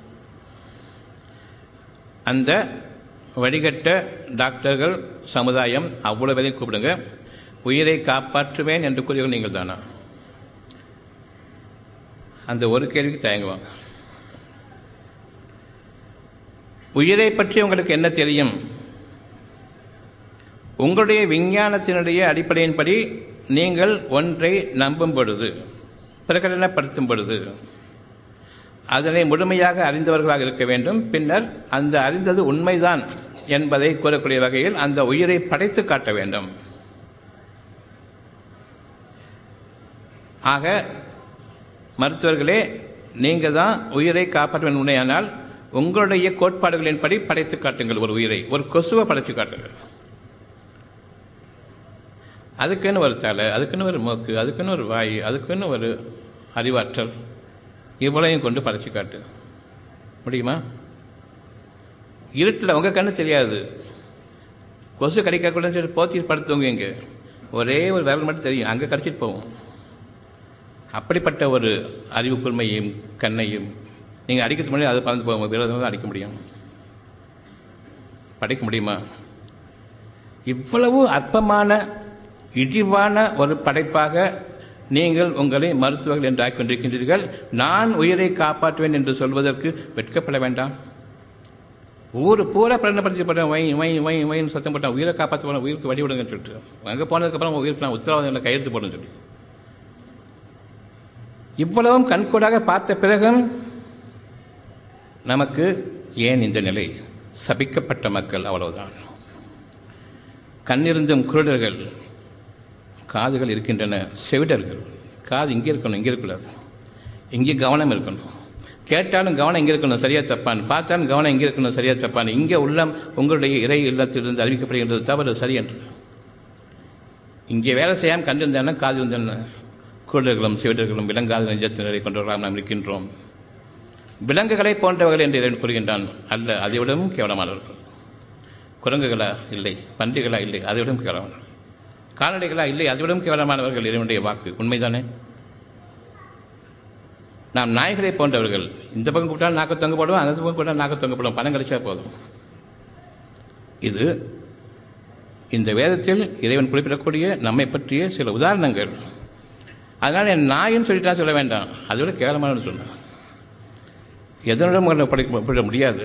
அந்த வடிகட்ட டாக்டர்கள் சமுதாயம் அவ்வளோ பேரையும் கூப்பிடுங்க உயிரை காப்பாற்றுவேன் என்று கூறியவர்கள் நீங்கள் தானா அந்த ஒரு கேள்விக்கு தயங்குவாங்க உயிரை பற்றி உங்களுக்கு என்ன தெரியும் உங்களுடைய விஞ்ஞானத்தினுடைய அடிப்படையின்படி நீங்கள் ஒன்றை நம்பும் பொழுது பிரகடனப்படுத்தும் பொழுது அதனை முழுமையாக அறிந்தவர்களாக இருக்க வேண்டும் பின்னர் அந்த அறிந்தது உண்மைதான் என்பதை கூறக்கூடிய வகையில் அந்த உயிரை படைத்து காட்ட வேண்டும் ஆக மருத்துவர்களே நீங்கள் தான் உயிரை காப்பாற்ற வேண்டும் உண்மையானால் உங்களுடைய கோட்பாடுகளின்படி படைத்து காட்டுங்கள் ஒரு உயிரை ஒரு கொசுவை படைத்து காட்டுங்கள் அதுக்குன்னு ஒரு தலை அதுக்குன்னு ஒரு மூக்கு அதுக்குன்னு ஒரு வாய் அதுக்குன்னு ஒரு அறிவாற்றல் இவ்வளையும் கொண்டு படைச்சு காட்டு முடியுமா இருட்டில் உங்கள் கண்ணு தெரியாது கொசு கடிக்கக்கூடாதுன்னு சொல்லி போத்தி படுத்துவங்க இங்கே ஒரே ஒரு விரல் மட்டும் தெரியும் அங்கே கடிச்சிட்டு போவோம் அப்படிப்பட்ட ஒரு அறிவு கூர்மையும் கண்ணையும் நீங்கள் அடிக்கிறது முன்னாடி அதை பறந்து போவோம் விரோதம் தான் அடிக்க முடியும் படைக்க முடியுமா இவ்வளவு அற்பமான இழிவான ஒரு படைப்பாக நீங்கள் உங்களை மருத்துவர்கள் என்று ஆக்கிக் கொண்டிருக்கின்றீர்கள் நான் உயிரை காப்பாற்றுவேன் என்று சொல்வதற்கு வெட்கப்பட வேண்டாம் ஊர் பூரா பிரகடனப்படுத்தப்பட்ட வை வை வை வைன்னு சத்தம் போட்டான் உயிரை காப்பாற்ற போன உயிருக்கு வழி விடுங்கன்னு சொல்லிட்டு அங்கே போனதுக்கப்புறம் உயிருக்கு நான் உத்தரவாதம் கையெழுத்து போடணும்னு சொல்லி இவ்வளவும் கண்கூடாக பார்த்த பிறகும் நமக்கு ஏன் இந்த நிலை சபிக்கப்பட்ட மக்கள் அவ்வளவுதான் கண்ணிருந்தும் குருடர்கள் காதுகள் இருக்கின்றன செவிடர்கள் காது இங்கே இருக்கணும் இங்கே இருக்கக்கூடாது இங்கே கவனம் இருக்கணும் கேட்டாலும் கவனம் இங்கே இருக்கணும் சரியா தப்பான்னு பார்த்தாலும் கவனம் இங்கே இருக்கணும் சரியா தப்பான்னு இங்கே உள்ளம் உங்களுடைய இறை இல்லத்திலிருந்து அறிவிக்கப்படுகின்றது தவறு சரி என்று இங்கே வேலை செய்யாமல் கண்டிருந்தானே காது வந்தானே குருடர்களும் செவிடர்களும் விலங்காத நெஞ்சத்தினரை கொண்டவர்களாக நாம் இருக்கின்றோம் விலங்குகளை போன்றவர்கள் என்று இறைவன் கூறுகின்றான் அல்ல அதைவிடவும் கேவலமானவர்கள் குரங்குகளா இல்லை பன்றிகளா இல்லை அதைவிடவும் கேவலமானவர்கள் கால்நடைகளா இல்லை அதைவிடவும் கேவலமானவர்கள் இறைவனுடைய வாக்கு உண்மைதானே நாம் நாய்களை போன்றவர்கள் இந்த பக்கம் கூப்பிட்டாலும் நாக்க தொங்க போடுவோம் அந்த பக்கம் கூப்பிட்டாலும் நாக்க தொங்க போடுவோம் பணம் கிடைச்சா போதும் இது இந்த வேதத்தில் இறைவன் குறிப்பிடக்கூடிய நம்மை பற்றிய சில உதாரணங்கள் அதனால் என் நாயின்னு சொல்லிட்டா சொல்ல வேண்டாம் அதை விட கேவலமானு சொன்னான் எதனுடன் உங்களை படைக்க ஒப்பிட முடியாது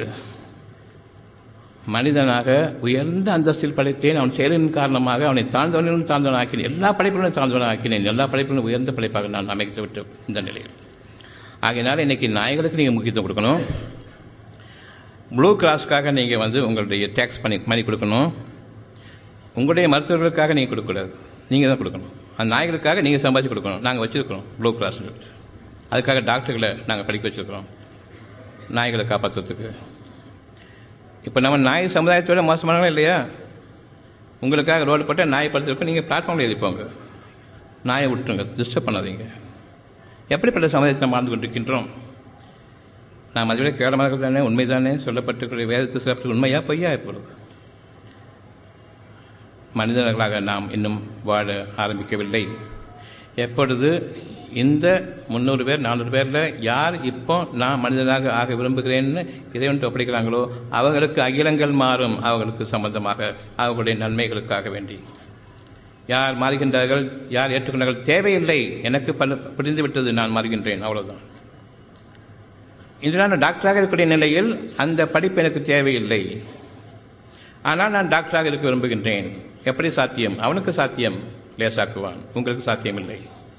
மனிதனாக உயர்ந்த அந்தஸ்தில் படைத்தேன் அவன் செயலின் காரணமாக அவனை தாழ்ந்தவனும் தாழ்ந்தவன் ஆக்கினேன் எல்லா படைப்பிலும் தாழ்ந்தவன் ஆக்கினேன் எல்லா படைப்பிலும் உயர்ந்த படைப்பாக நான் அமைத்து விட்டு இந்த நிலையில் ஆகையினால இன்றைக்கி நாய்களுக்கு நீங்கள் முக்கியத்துவம் கொடுக்கணும் ப்ளூ கிராஸ்க்காக நீங்கள் வந்து உங்களுடைய டேக்ஸ் பண்ணி மணி கொடுக்கணும் உங்களுடைய மருத்துவர்களுக்காக நீங்கள் கொடுக்கக்கூடாது நீங்கள் தான் கொடுக்கணும் அந்த நாய்களுக்காக நீங்கள் சம்பாதிச்சு கொடுக்கணும் நாங்கள் வச்சுருக்கிறோம் ப்ளூ கிராஸ்னு சொல்லிட்டு அதுக்காக டாக்டர்களை நாங்கள் படிக்க வச்சுருக்கிறோம் நாய்களை காப்பாற்றுறதுக்கு இப்போ நம்ம நாய் சமுதாயத்தோட மோசமானவங்க இல்லையா உங்களுக்காக ரோடு போட்டால் நாய் படுத்துருக்கோம் நீங்கள் பிளாட்ஃபார்மில் எழுதிப்போங்க நாயை விட்டுருங்க டிஸ்டர்ப் பண்ணாதீங்க எப்படிப்பட்ட சமுதாயத்தை வாழ்ந்து கொண்டிருக்கின்றோம் நாம் அதை விட கேவலமாக தானே உண்மைதானே சொல்லப்பட்டிருக்கிற வேதத்தை சிறப்பு உண்மையா பொய்யா இப்பொழுது மனிதர்களாக நாம் இன்னும் வாழ ஆரம்பிக்கவில்லை எப்பொழுது இந்த முந்நூறு பேர் நானூறு பேரில் யார் இப்போ நான் மனிதனாக ஆக விரும்புகிறேன்னு இறைவன் ஒப்படைக்கிறாங்களோ அவர்களுக்கு அகிலங்கள் மாறும் அவர்களுக்கு சம்பந்தமாக அவர்களுடைய நன்மைகளுக்காக வேண்டி யார் மாறுகின்றார்கள் யார் ஏற்றுக்கொண்டார்கள் தேவையில்லை எனக்கு பல பிடிந்து விட்டது நான் மாறுகின்றேன் அவ்வளவுதான் இன்று நான் டாக்டராக இருக்கக்கூடிய நிலையில் அந்த படிப்பு எனக்கு தேவையில்லை ஆனால் நான் டாக்டராக இருக்க விரும்புகின்றேன் எப்படி சாத்தியம் அவனுக்கு சாத்தியம் லேசாக்குவான் உங்களுக்கு சாத்தியம் இல்லை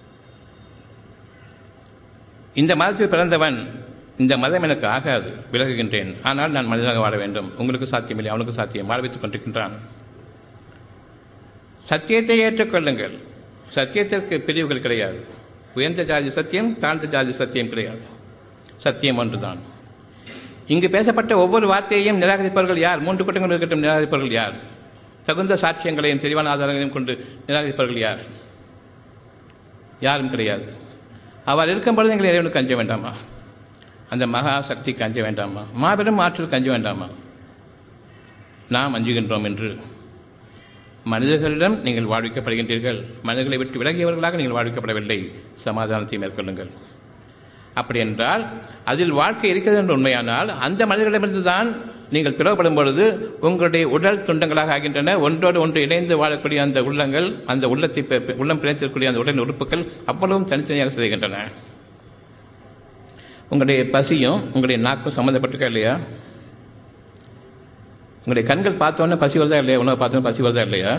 இந்த மதத்தில் பிறந்தவன் இந்த மதம் எனக்கு ஆகாது விலகுகின்றேன் ஆனால் நான் மனிதனாக வாழ வேண்டும் உங்களுக்கு சாத்தியமில்லை அவனுக்கு சாத்தியம் வாழ வைத்துக் கொண்டிருக்கின்றான் சத்தியத்தை ஏற்றுக்கொள்ளுங்கள் சத்தியத்திற்கு பிரிவுகள் கிடையாது உயர்ந்த ஜாதி சத்தியம் தாழ்ந்த ஜாதி சத்தியம் கிடையாது சத்தியம் ஒன்றுதான் இங்கு பேசப்பட்ட ஒவ்வொரு வார்த்தையையும் நிராகரிப்பவர்கள் யார் மூன்று கூட்டங்கள் இருக்கட்டும் நிராகரிப்பவர்கள் யார் தகுந்த சாட்சியங்களையும் தெளிவான ஆதாரங்களையும் கொண்டு நிராகரிப்பவர்கள் யார் யாரும் கிடையாது அவர் இருக்கும் பொழுது எங்களை இறைவனுக்கு அஞ்ச வேண்டாமா அந்த மகா சக்திக்கு அஞ்ச வேண்டாமா மாபெரும் ஆற்றலுக்கு அஞ்ச வேண்டாமா நாம் அஞ்சுகின்றோம் என்று மனிதர்களிடம் நீங்கள் வாழ்விக்கப்படுகின்றீர்கள் மனிதர்களை விட்டு விலகியவர்களாக நீங்கள் வாழ்விக்கப்படவில்லை சமாதானத்தை மேற்கொள்ளுங்கள் அப்படி என்றால் அதில் வாழ்க்கை இருக்கிறது என்று உண்மையானால் அந்த மனிதர்களிடமிருந்து தான் நீங்கள் பிளவுபடும் பொழுது உங்களுடைய உடல் துண்டங்களாக ஆகின்றன ஒன்றோடு ஒன்று இணைந்து வாழக்கூடிய அந்த உள்ளங்கள் அந்த உள்ளத்தை உள்ளம் பிணைத்திருக்கக்கூடிய அந்த உடல் உறுப்புகள் அவ்வளவும் தனித்தனியாக செய்கின்றன உங்களுடைய பசியும் உங்களுடைய நாக்கும் சம்மந்தப்பட்டிருக்கா இல்லையா உங்களுடைய கண்கள் பார்த்தோன்னே பசி வருதா இல்லையா உணவை பார்த்தோன்னே பசி வருதா இல்லையா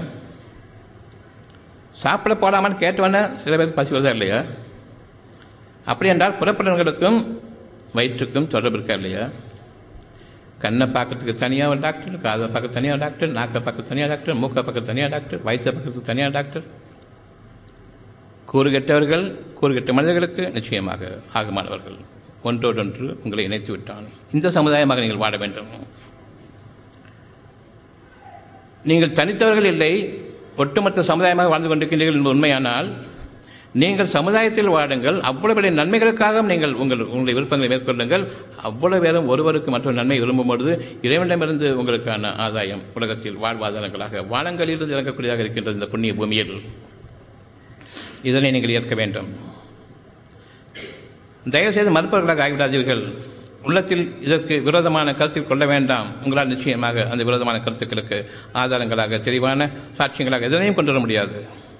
சாப்பிட போடாமல் கேட்டவொன்னே சில பேருக்கு பசி வருதா இல்லையா அப்படி என்றால் புறப்படங்களுக்கும் வயிற்றுக்கும் தொடர்பு இருக்கா இல்லையா கண்ணை பார்க்கறதுக்கு தனியாக ஒரு டாக்டர் காதை பார்க்க தனியாக டாக்டர் நாக்கை பார்க்க தனியாக டாக்டர் மூக்கை பார்க்க தனியாக டாக்டர் வயிற்றை பார்க்கறதுக்கு தனியாக டாக்டர் கூறுகெட்டவர்கள் கூறுகெட்ட மனிதர்களுக்கு நிச்சயமாக ஆகமானவர்கள் ஒன்றோடொன்று உங்களை இணைத்து விட்டான் இந்த சமுதாயமாக நீங்கள் வாழ வேண்டும் நீங்கள் தனித்தவர்கள் இல்லை ஒட்டுமொத்த சமுதாயமாக வாழ்ந்து கொண்டிருக்கின்றீர்கள் என்பது உண்மையானால் நீங்கள் சமுதாயத்தில் வாடுங்கள் அவ்வளவு பெரிய நன்மைகளுக்காக நீங்கள் உங்கள் உங்களுடைய விருப்பங்களை மேற்கொள்ளுங்கள் அவ்வளவு பேரும் ஒருவருக்கு மற்றொரு நன்மை விரும்பும் பொழுது இறைவனிடமிருந்து உங்களுக்கான ஆதாயம் உலகத்தில் வாழ்வாதாரங்களாக வானங்களிலிருந்து இறங்கக்கூடியதாக இருக்கின்றது இந்த புண்ணிய பூமியில் இதனை நீங்கள் ஏற்க வேண்டும் தயவுசெய்து மறுப்பவர்களாக ஆகிவிடாதீர்கள் உள்ளத்தில் இதற்கு விரோதமான கருத்தில் கொள்ள வேண்டாம் உங்களால் நிச்சயமாக அந்த விரோதமான கருத்துக்களுக்கு ஆதாரங்களாக தெளிவான சாட்சியங்களாக எதனையும் கொண்டு வர முடியாது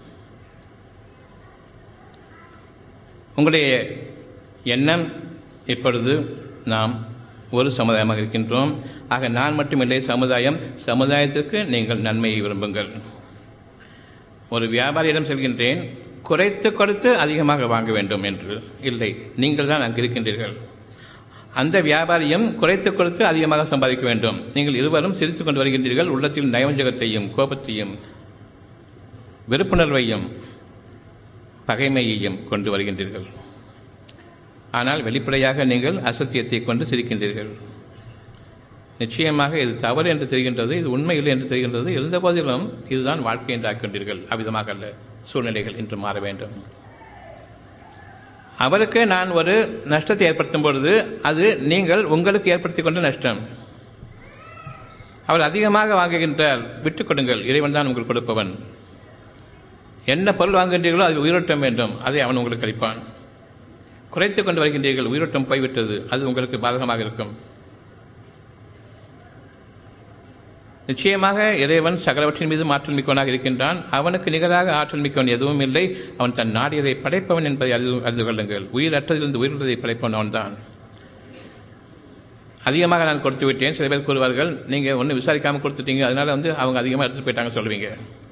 உங்களுடைய எண்ணம் இப்பொழுது நாம் ஒரு சமுதாயமாக இருக்கின்றோம் ஆக நான் மட்டுமில்லை சமுதாயம் சமுதாயத்திற்கு நீங்கள் நன்மையை விரும்புங்கள் ஒரு வியாபாரியிடம் செல்கின்றேன் குறைத்து கொடுத்து அதிகமாக வாங்க வேண்டும் என்று இல்லை நீங்கள் தான் அங்கு இருக்கின்றீர்கள் அந்த வியாபாரியும் குறைத்து கொடுத்து அதிகமாக சம்பாதிக்க வேண்டும் நீங்கள் இருவரும் சிரித்துக் கொண்டு வருகின்றீர்கள் உள்ளத்தில் நயவஞ்சகத்தையும் கோபத்தையும் வெறுப்புணர்வையும் பகைமையையும் கொண்டு வருகின்றீர்கள் ஆனால் வெளிப்படையாக நீங்கள் அசத்தியத்தை கொண்டு சிரிக்கின்றீர்கள் நிச்சயமாக இது தவறு என்று தெரிகின்றது இது உண்மை இல்லை என்று தெரிகின்றது இருந்த போதிலும் இதுதான் வாழ்க்கை என்று ஆக்கின்றீர்கள் அவ்விதமாக அல்ல சூழ்நிலைகள் இன்று மாற வேண்டும் அவருக்கு நான் ஒரு நஷ்டத்தை ஏற்படுத்தும் பொழுது அது நீங்கள் உங்களுக்கு ஏற்படுத்தி கொண்ட நஷ்டம் அவர் அதிகமாக வாங்குகின்றார் விட்டுக் கொடுங்கள் இறைவன் தான் உங்களுக்கு கொடுப்பவன் என்ன பொருள் வாங்குகின்றீர்களோ அது உயிரோட்டம் வேண்டும் அதை அவன் உங்களுக்கு அளிப்பான் குறைத்து கொண்டு வருகின்றீர்கள் உயிரோட்டம் போய்விட்டது அது உங்களுக்கு பாதகமாக இருக்கும் நிச்சயமாக இறைவன் சகலவற்றின் மீது ஆற்றல் மிக்கவனாக இருக்கின்றான் அவனுக்கு நிகராக ஆற்றல் மிக்கவன் எதுவும் இல்லை அவன் தன் நாடியதை படைப்பவன் என்பதை அறிந்து அறிந்து கொள்ளுங்கள் உயிரற்றதிலிருந்து உயிருள்ளதை படைப்பவன் அவன்தான் அதிகமாக நான் கொடுத்து விட்டேன் சில பேர் கூறுவார்கள் நீங்கள் ஒன்றும் விசாரிக்காமல் கொடுத்துட்டீங்க அதனால வந்து அவங்க அதிகமாக எடுத்துகிட்டு போயிட்டாங்க சொல்லுவீங்க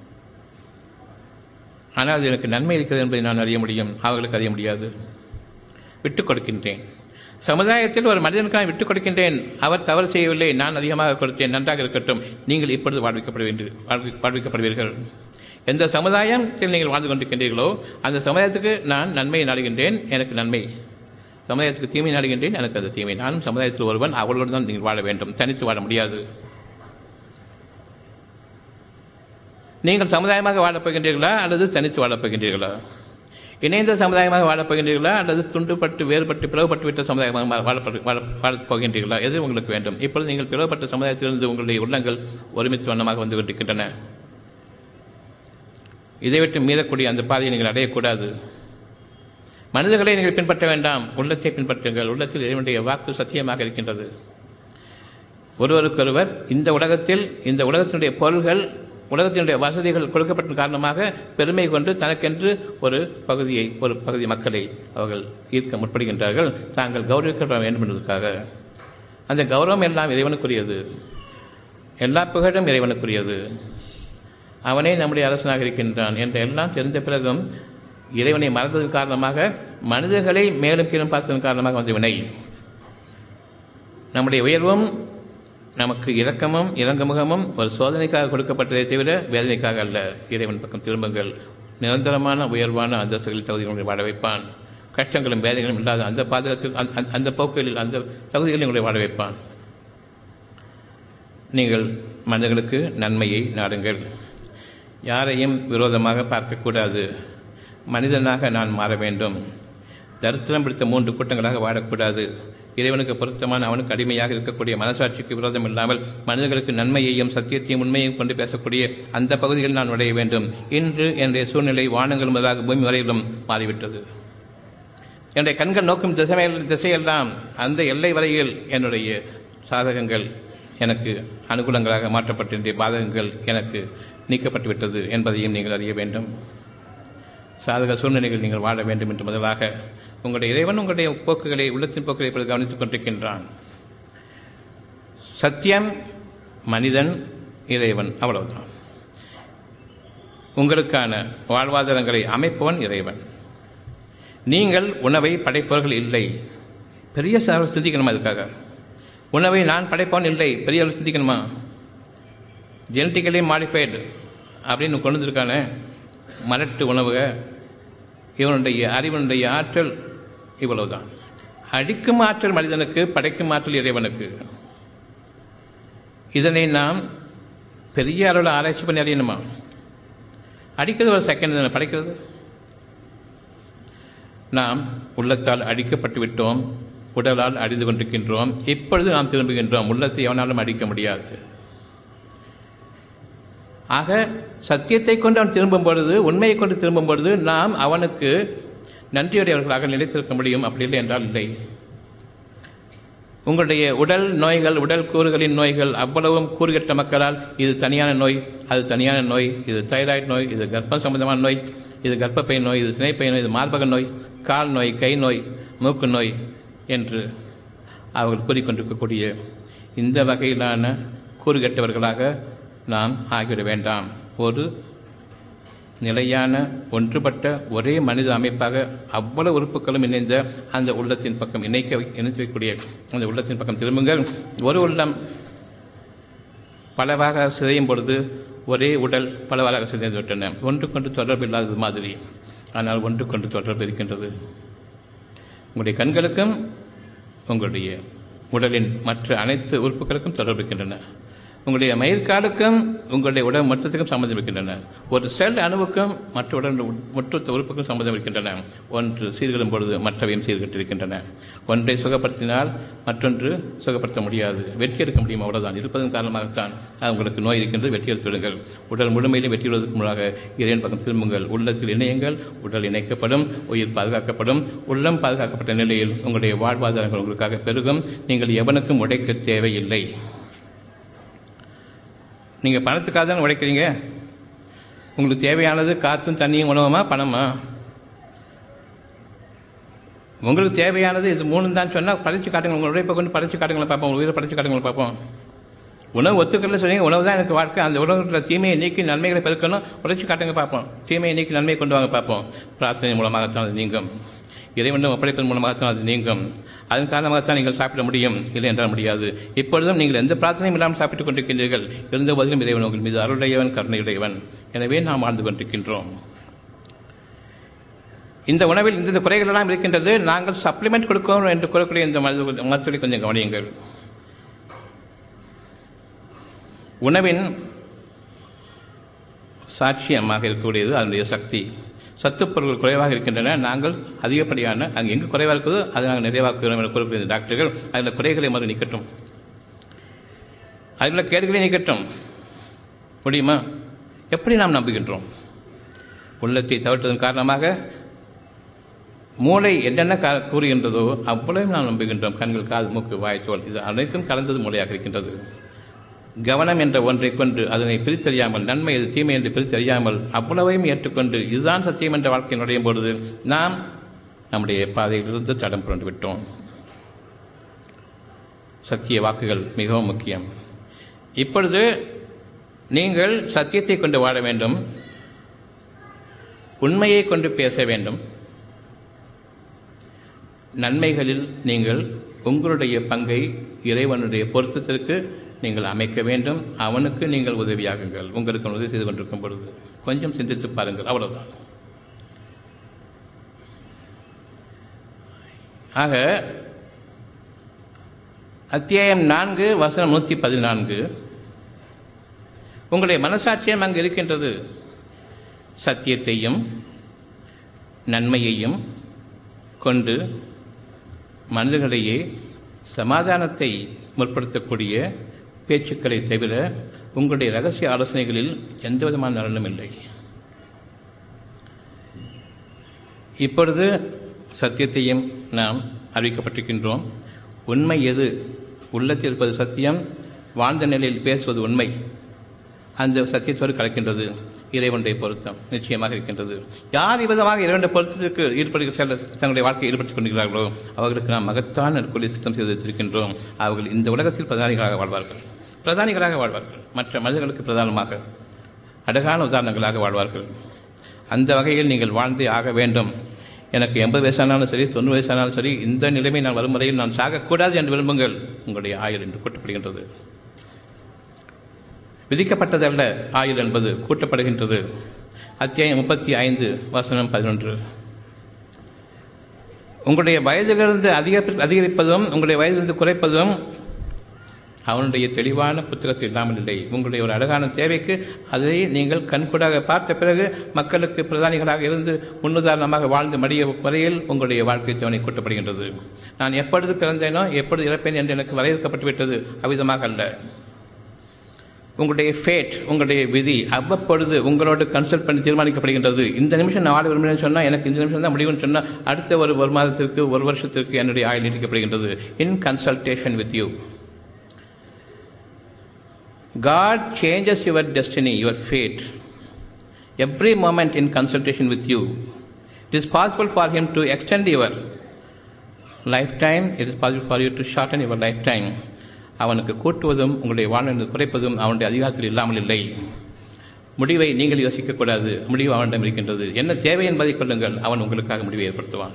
ஆனால் அது எனக்கு நன்மை இருக்கிறது என்பதை நான் அறிய முடியும் அவர்களுக்கு அறிய முடியாது விட்டுக் கொடுக்கின்றேன் சமுதாயத்தில் ஒரு மனிதனுக்கு நான் விட்டுக் கொடுக்கின்றேன் அவர் தவறு செய்யவில்லை நான் அதிகமாக கொடுத்தேன் நன்றாக இருக்கட்டும் நீங்கள் இப்பொழுது வாழ்விக்கப்படுவீர்கள் வாழ்வி வாழ்விக்கப்படுவீர்கள் எந்த சமுதாயத்தில் நீங்கள் வாழ்ந்து கொண்டிருக்கின்றீர்களோ அந்த சமுதாயத்துக்கு நான் நன்மையை நாடுகின்றேன் எனக்கு நன்மை சமுதாயத்துக்கு தீமை நாடுகின்றேன் எனக்கு அது தீமை நானும் சமுதாயத்தில் ஒருவன் அவர்களோடு தான் நீங்கள் வாழ வேண்டும் தனித்து வாழ முடியாது நீங்கள் சமுதாயமாக வாழப் போகின்றீர்களா அல்லது தனித்து வாழப் போகின்றீர்களா இணைந்த சமுதாயமாக வாழப் போகின்றீர்களா அல்லது துண்டுபட்டு வேறுபட்டு பிளவுபட்டு விட்ட சமுதாயமாக வாழப்பட்டு வாழ வாழப் போகின்றீர்களா எது உங்களுக்கு வேண்டும் இப்பொழுது நீங்கள் பிளவுபட்ட சமுதாயத்திலிருந்து உங்களுடைய உள்ளங்கள் ஒருமித்த வண்ணமாக வந்து கொண்டிருக்கின்றன இதை விட்டு மீறக்கூடிய அந்த பாதையை நீங்கள் அடையக்கூடாது மனிதர்களை நீங்கள் பின்பற்ற வேண்டாம் உள்ளத்தை பின்பற்றுங்கள் உள்ளத்தில் இறைவனுடைய வாக்கு சத்தியமாக இருக்கின்றது ஒருவருக்கொருவர் இந்த உலகத்தில் இந்த உலகத்தினுடைய பொருள்கள் உலகத்தினுடைய வசதிகள் கொடுக்கப்பட்ட காரணமாக பெருமை கொண்டு தனக்கென்று ஒரு பகுதியை ஒரு பகுதி மக்களை அவர்கள் ஈர்க்க முற்படுகின்றார்கள் தாங்கள் கௌரவிக்கப்பட வேண்டும் என்பதற்காக அந்த கௌரவம் எல்லாம் இறைவனுக்குரியது எல்லா புகழும் இறைவனுக்குரியது அவனே நம்முடைய அரசனாக இருக்கின்றான் என்ற எல்லாம் தெரிந்த பிறகும் இறைவனை மறந்ததன் காரணமாக மனிதர்களை மேலும் கீழும் பார்த்ததன் காரணமாக வந்த வினை நம்முடைய உயர்வும் நமக்கு இரக்கமும் இறங்குமுகமும் ஒரு சோதனைக்காக கொடுக்கப்பட்டதை தவிர வேதனைக்காக அல்ல இறைவன் பக்கம் திரும்புங்கள் நிரந்தரமான உயர்வான அந்தஸ்துகளில் தகுதிகளை வாழ வைப்பான் கஷ்டங்களும் வேதனைகளும் இல்லாத அந்த பாதகத்தில் அந்த போக்குகளில் அந்த தகுதிகளில் உங்களை வாழ வைப்பான் நீங்கள் மனிதர்களுக்கு நன்மையை நாடுங்கள் யாரையும் விரோதமாக பார்க்கக்கூடாது மனிதனாக நான் மாற வேண்டும் தரித்திரம் பிடித்த மூன்று கூட்டங்களாக வாழக்கூடாது இறைவனுக்கு பொருத்தமான அவனுக்கு அடிமையாக இருக்கக்கூடிய மனசாட்சிக்கு விரோதம் இல்லாமல் மனிதர்களுக்கு நன்மையையும் சத்தியத்தையும் உண்மையையும் கொண்டு பேசக்கூடிய அந்த பகுதியில் நான் நுழைய வேண்டும் இன்று என்னுடைய சூழ்நிலை வானங்கள் முதலாக பூமி வரையிலும் மாறிவிட்டது என்னுடைய கண்கள் நோக்கும் திசை திசையெல்லாம் அந்த எல்லை வரையில் என்னுடைய சாதகங்கள் எனக்கு அனுகூலங்களாக மாற்றப்பட்டிருந்த பாதகங்கள் எனக்கு நீக்கப்பட்டுவிட்டது என்பதையும் நீங்கள் அறிய வேண்டும் சாதக சூழ்நிலைகள் நீங்கள் வாழ வேண்டும் என்று முதலாக உங்களுடைய இறைவன் உங்களுடைய போக்குகளை உள்ளத்தின் போக்குகளை இப்பொழுது கவனித்துக் கொண்டிருக்கின்றான் சத்தியம் மனிதன் இறைவன் அவ்வளவுதான் உங்களுக்கான வாழ்வாதாரங்களை அமைப்பவன் இறைவன் நீங்கள் உணவை படைப்பவர்கள் இல்லை பெரிய சார் சிந்திக்கணும் அதுக்காக உணவை நான் படைப்பவன் இல்லை பெரிய அளவு சிந்திக்கணுமா ஜெனட்டிக்கலி மாடிஃபைடு அப்படின்னு கொண்டு வந்திருக்கானே மலட்டு உணவுக இவனுடைய அறிவனுடைய ஆற்றல் இவ்வளவுதான் அடிக்கும் ஆற்றல் மனிதனுக்கு படைக்கும் ஆற்றல் இறைவனுக்கு இதனை நாம் பெரிய அளவில் ஆராய்ச்சி பண்ணி அறியணுமா அடிக்கிறது ஒரு செகண்ட் தானே படைக்கிறது நாம் உள்ளத்தால் அடிக்கப்பட்டு விட்டோம் உடலால் அடிந்து கொண்டிருக்கின்றோம் இப்பொழுது நாம் திரும்புகின்றோம் உள்ளத்தை எவனாலும் அடிக்க முடியாது ஆக சத்தியத்தை கொண்டு அவன் திரும்பும் பொழுது உண்மையை கொண்டு திரும்பும் பொழுது நாம் அவனுக்கு நன்றியுடையவர்களாக நிலைத்திருக்க முடியும் அப்படி இல்லை என்றால் இல்லை உங்களுடைய உடல் நோய்கள் உடல் கூறுகளின் நோய்கள் அவ்வளவும் கூறுகட்ட மக்களால் இது தனியான நோய் அது தனியான நோய் இது தைராய்டு நோய் இது கர்ப்பம் சம்பந்தமான நோய் இது கர்ப்பப்பை நோய் இது சினைப்பை நோய் இது மார்பக நோய் கால் நோய் கை நோய் மூக்கு நோய் என்று அவர்கள் கூறிக்கொண்டிருக்கக்கூடிய இந்த வகையிலான கூறுகட்டவர்களாக நாம் ஆகிவிட வேண்டாம் ஒரு நிலையான ஒன்றுபட்ட ஒரே மனித அமைப்பாக அவ்வளவு உறுப்புகளும் இணைந்த அந்த உள்ளத்தின் பக்கம் இணைக்க இணைத்து வைக்கக்கூடிய அந்த உள்ளத்தின் பக்கம் திரும்புங்கள் ஒரு உள்ளம் பலவாக சிதையும் பொழுது ஒரே உடல் பலவாறாக சிதைந்து விட்டன ஒன்றுக்கொன்று தொடர்பு இல்லாதது மாதிரி ஆனால் ஒன்றுக்கொன்று தொடர்பு இருக்கின்றது உங்களுடைய கண்களுக்கும் உங்களுடைய உடலின் மற்ற அனைத்து உறுப்புகளுக்கும் தொடர்பு இருக்கின்றன உங்களுடைய மயிர்காலுக்கும் உங்களுடைய உடல் மொத்தத்துக்கும் சம்மந்தம் இருக்கின்றன ஒரு செல் அணுவுக்கும் மற்ற உடல் மொத்த உறுப்புக்கும் சம்மந்தம் இருக்கின்றன ஒன்று சீர்கிடும் பொழுது மற்றவையும் சீர்கிட்டிருக்கின்றன ஒன்றை சுகப்படுத்தினால் மற்றொன்று சுகப்படுத்த முடியாது வெற்றி எடுக்க முடியும் அவ்வளவுதான் இருப்பதன் காரணமாகத்தான் அது உங்களுக்கு நோய் இருக்கின்றது வெற்றி எடுத்துவிடுங்கள் உடல் முழுமையிலும் வெற்றி பெறுவதற்கு முன்னாக இறைவன் பக்கம் திரும்புங்கள் உள்ளத்தில் இணையுங்கள் உடல் இணைக்கப்படும் உயிர் பாதுகாக்கப்படும் உள்ளம் பாதுகாக்கப்பட்ட நிலையில் உங்களுடைய வாழ்வாதாரங்கள் உங்களுக்காக பெருகும் நீங்கள் எவனுக்கும் உடைக்க தேவையில்லை நீங்கள் பணத்துக்காக தானே உழைக்கிறீங்க உங்களுக்கு தேவையானது காற்றும் தண்ணியும் உணவுமா பணமா உங்களுக்கு தேவையானது இது மூணு தான் சொன்னால் படைச்சு காட்டுங்க உங்கள் உழைப்பை கொண்டு படைச்சு காட்டுங்களை பார்ப்போம் உயிரை படைச்சு காட்டுங்களை பார்ப்போம் உணவு ஒத்துக்கல சொன்னீங்க உணவு தான் எனக்கு வாழ்க்கை அந்த உணவுகளில் தீமையை நீக்கி நன்மைகளை பெருக்கணும் உழைச்சி காட்டுங்க பார்ப்போம் தீமையை நீக்கி நன்மையை கொண்டு வாங்க பார்ப்போம் பிரார்த்தனை மூலமாகத்தான் அது நீங்கும் இறைவனும் ஒப்படைப்பதன் மூலமாகத்தான் அது நீங்கும் அதன் காரணமாகத்தான் நீங்கள் சாப்பிட முடியும் இல்லை என்றால் முடியாது இப்பொழுதும் நீங்கள் எந்த பிரார்த்தனையும் இல்லாமல் சாப்பிட்டுக் கொண்டிருக்கின்றீர்கள் இருந்த போதிலும் இறைவன் உங்கள் மீது அருளையவன் கருணையுடையவன் எனவே நாம் வாழ்ந்து கொண்டிருக்கின்றோம் இந்த உணவில் இந்த குறைகள் எல்லாம் இருக்கின்றது நாங்கள் சப்ளிமெண்ட் கொடுக்கிறோம் என்று கூறக்கூடிய இந்த மருத்துவ மருத்துவத்தை கொஞ்சம் கவனியுங்கள் உணவின் சாட்சியமாக இருக்கக்கூடியது அதனுடைய சக்தி சத்துப்பொருட்கள் குறைவாக இருக்கின்றன நாங்கள் அதிகப்படியான அங்கே எங்கு குறைவாக இருக்குதோ அதை நாங்கள் நிறைவாக்குகிறோம் என்று கூறக்கூடிய டாக்டர்கள் அதில் குறைகளை முதல் நீக்கட்டும் அதில் கேடுகளை நீக்கட்டும் முடியுமா எப்படி நாம் நம்புகின்றோம் உள்ளத்தை தவிர்த்ததன் காரணமாக மூளை என்னென்ன கா கூறுகின்றதோ அவ்வளவு நாம் நம்புகின்றோம் கண்கள் காது மூக்கு வாய்த்தோல் இது அனைத்தும் கலந்தது மூளையாக இருக்கின்றது கவனம் என்ற ஒன்றை கொண்டு அதனை பிரித்தறியாமல் நன்மை எது தீமை என்று பிரித்தறியாமல் அவ்வளவையும் ஏற்றுக்கொண்டு இதுதான் சத்தியம் என்ற வாழ்க்கை நுழையும் பொழுது நாம் நம்முடைய பாதையிலிருந்து தடம் புரண்டு விட்டோம் சத்திய வாக்குகள் மிகவும் முக்கியம் இப்பொழுது நீங்கள் சத்தியத்தை கொண்டு வாழ வேண்டும் உண்மையை கொண்டு பேச வேண்டும் நன்மைகளில் நீங்கள் உங்களுடைய பங்கை இறைவனுடைய பொருத்தத்திற்கு நீங்கள் அமைக்க வேண்டும் அவனுக்கு நீங்கள் உதவியாகுங்கள் உங்களுக்கு உதவி செய்து கொண்டிருக்கும் பொழுது கொஞ்சம் சிந்தித்து பாருங்கள் அவ்வளவுதான் ஆக அத்தியாயம் நான்கு வசனம் நூற்றி பதினான்கு உங்களுடைய மனசாட்சியம் அங்கு இருக்கின்றது சத்தியத்தையும் நன்மையையும் கொண்டு மனிதர்களிடையே சமாதானத்தை முற்படுத்தக்கூடிய பேச்சுக்களை தவிர உங்களுடைய ரகசிய ஆலோசனைகளில் எந்த விதமான நலனும் இல்லை இப்பொழுது சத்தியத்தையும் நாம் அறிவிக்கப்பட்டிருக்கின்றோம் உண்மை எது உள்ளத்தில் இருப்பது சத்தியம் வாழ்ந்த நிலையில் பேசுவது உண்மை அந்த சத்தியத்தோடு கலக்கின்றது இறைவனுடைய பொருத்தம் நிச்சயமாக இருக்கின்றது யார் விதமாக இறைவனுடைய பொருத்தத்துக்கு ஈடுபடுகிற செல்ல தங்களுடைய வாழ்க்கையை ஈடுபடுத்திக் கொண்டிருக்கிறார்களோ அவர்களுக்கு நாம் மகத்தான கூலி சித்தம் செய்து வைத்திருக்கின்றோம் அவர்கள் இந்த உலகத்தில் பிரதானிகளாக வாழ்வார்கள் பிரதானிகளாக வாழ்வார்கள் மற்ற மனிதர்களுக்கு பிரதானமாக அழகான உதாரணங்களாக வாழ்வார்கள் அந்த வகையில் நீங்கள் வாழ்ந்தே ஆக வேண்டும் எனக்கு எண்பது வயசானாலும் சரி தொண்ணூறு வயசானாலும் சரி இந்த நிலைமை நான் வரும் வரையில் நான் சாகக்கூடாது என்று விரும்புங்கள் உங்களுடைய ஆயுள் என்று கூட்டப்படுகின்றது விதிக்கப்பட்டதல்ல ஆயுள் என்பது கூட்டப்படுகின்றது அத்தியாயம் முப்பத்தி ஐந்து வசனம் பதினொன்று உங்களுடைய வயதிலிருந்து அதிக அதிகரிப்பதும் உங்களுடைய வயதிலிருந்து குறைப்பதும் அவனுடைய தெளிவான புத்தகத்தில் இல்லாமல் இல்லை உங்களுடைய ஒரு அழகான தேவைக்கு அதை நீங்கள் கண்கூடாக பார்த்த பிறகு மக்களுக்கு பிரதானிகளாக இருந்து முன்னுதாரணமாக வாழ்ந்து மடிய வரையில் உங்களுடைய வாழ்க்கை தவணை கூட்டப்படுகின்றது நான் எப்பொழுது பிறந்தேனோ எப்பொழுது இறப்பேன் என்று எனக்கு வரையறுக்கப்பட்டு விட்டது அவ்விதமாக அல்ல உங்களுடைய ஃபேட் உங்களுடைய விதி அவ்வப்பொழுது உங்களோடு கன்சல்ட் பண்ணி தீர்மானிக்கப்படுகின்றது இந்த நிமிஷம் நான் வாழ விரும்புகிறேன்னு சொன்னால் எனக்கு இந்த நிமிஷம் தான் முடிவுன்னு சொன்னால் அடுத்த ஒரு ஒரு மாதத்திற்கு ஒரு வருஷத்திற்கு என்னுடைய ஆயுள் நீட்டிக்கப்படுகின்றது in consultation with you God changes your destiny, your fate, every moment in consultation with you. It is possible for Him to extend your lifetime, it is possible for you to shorten your lifetime. அவனுக்கு கூட்டுவதும் உங்களுடைய வாழ்நிலை குறைப்பதும் அவனுடைய அதிகாரத்தில் இல்லாமல் இல்லை முடிவை நீங்கள் யோசிக்கக்கூடாது முடிவு அவனிடம் இருக்கின்றது என்ன தேவை என்பதை கொள்ளுங்கள் அவன் உங்களுக்காக முடிவை ஏற்படுத்துவான்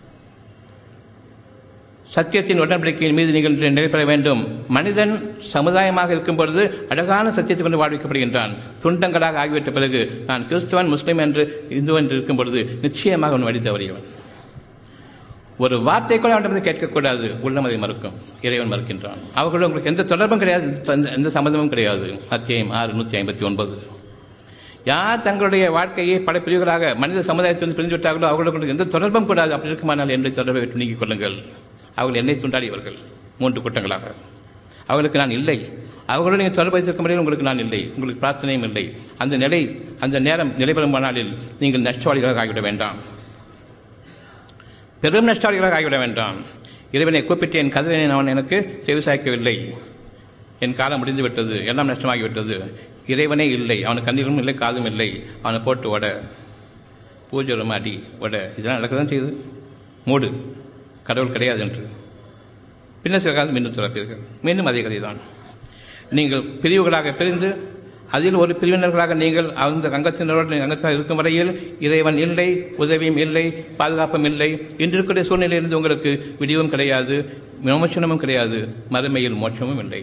சத்தியத்தின் உடன்படிக்கையின் மீது நீங்கள் நிலைப்பெற வேண்டும் மனிதன் சமுதாயமாக இருக்கும் பொழுது அழகான சத்தியத்தை கொண்டு வாழ்விக்கப்படுகின்றான் துண்டங்களாக ஆகிவிட்ட பிறகு நான் கிறிஸ்தவன் முஸ்லீம் என்று இந்து என்று இருக்கும் பொழுது நிச்சயமாக அவன் வழி தவறியவன் ஒரு வார்த்தை கூட அவனிடம் கேட்கக்கூடாது உள்ளம் அதை மறுக்கும் இறைவன் மறுக்கின்றான் அவர்களோடு உங்களுக்கு எந்த தொடர்பும் கிடையாது எந்த சம்மந்தமும் கிடையாது அத்தியாயம் ஆறு நூற்றி ஐம்பத்தி ஒன்பது யார் தங்களுடைய வாழ்க்கையை பல பிரிவுகளாக மனித சமுதாயத்திலிருந்து பிரிந்து விட்டார்களோ அவர்களுக்கு எந்த தொடர்பும் கூடாது அப்படி இருக்குமானால் என்னுடைய தொடர்பை விட்டு நீக்கிக் கொள்ளுங்கள் அவர்கள் என்னை துண்டாடியவர்கள் மூன்று கூட்டங்களாக அவர்களுக்கு நான் இல்லை அவர்களோடு நீங்கள் தொடர்பு வைத்திருக்கும் முறையில் உங்களுக்கு நான் இல்லை உங்களுக்கு பிரார்த்தனையும் இல்லை அந்த நிலை அந்த நேரம் நிலைபெறும் நாளில் நீங்கள் நஷ்டவாளிகளாக ஆகிவிட வேண்டாம் பெரும் நஷ்டாளிகளாக ஆகிவிட வேண்டாம் இறைவனை கூப்பிட்டு என் கதிரனை அவன் எனக்கு செவிசாய்க்கவில்லை என் காலம் முடிந்து விட்டது எல்லாம் நஷ்டமாகிவிட்டது இறைவனே இல்லை அவனுக்கு கண்ணீரும் இல்லை காதும் இல்லை அவனை போட்டு உட பூஜை ஒரு அடி உட இதெல்லாம் நடக்க தான் செய்யுது மூடு கடவுள் கிடையாது என்று பின்னர் சில காலம் மீண்டும் திறப்பீர்கள் மீண்டும் அதே கதை தான் நீங்கள் பிரிவுகளாக பிரிந்து அதில் ஒரு பிரிவினர்களாக நீங்கள் அந்த அங்கத்தினரோடு அங்கத்தினர் இருக்கும் வரையில் இறைவன் இல்லை உதவியும் இல்லை பாதுகாப்பும் இல்லை இன்று இருக்கிற சூழ்நிலையிலிருந்து உங்களுக்கு விடிவும் கிடையாது விமோச்சனமும் கிடையாது மறுமையில் மோட்சமும் இல்லை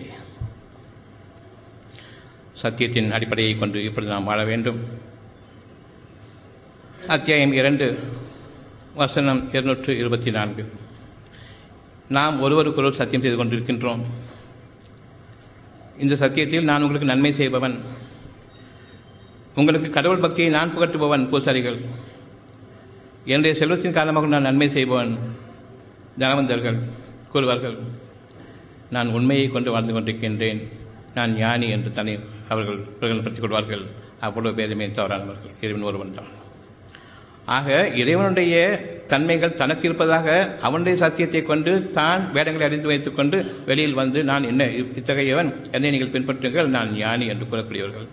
சத்தியத்தின் அடிப்படையை கொண்டு இப்படி நாம் வாழ வேண்டும் அத்தியாயம் இரண்டு வசனம் இருநூற்று இருபத்தி நான்கு நாம் ஒருவருக்கொருவர் சத்தியம் செய்து கொண்டிருக்கின்றோம் இந்த சத்தியத்தில் நான் உங்களுக்கு நன்மை செய்பவன் உங்களுக்கு கடவுள் பக்தியை நான் புகட்டுபவன் பூசாரிகள் என்னுடைய செல்வத்தின் காரணமாக நான் நன்மை செய்பவன் தனவந்தர்கள் கூறுவார்கள் நான் உண்மையை கொண்டு வாழ்ந்து கொண்டிருக்கின்றேன் நான் ஞானி என்று தனி அவர்கள் பிரகடனப்படுத்திக் கொள்வார்கள் அவ்வளவு பேருமே தவறானவர்கள் இறைவன் ஒருவன் தான் ஆக இறைவனுடைய தன்மைகள் தனக்கு இருப்பதாக அவனுடைய சத்தியத்தை கொண்டு தான் வேடங்களை அறிந்து வைத்துக்கொண்டு வெளியில் வந்து நான் என்ன இத்தகையவன் என்னை நீங்கள் பின்பற்றுங்கள் நான் ஞானி என்று கூறக்கூடியவர்கள்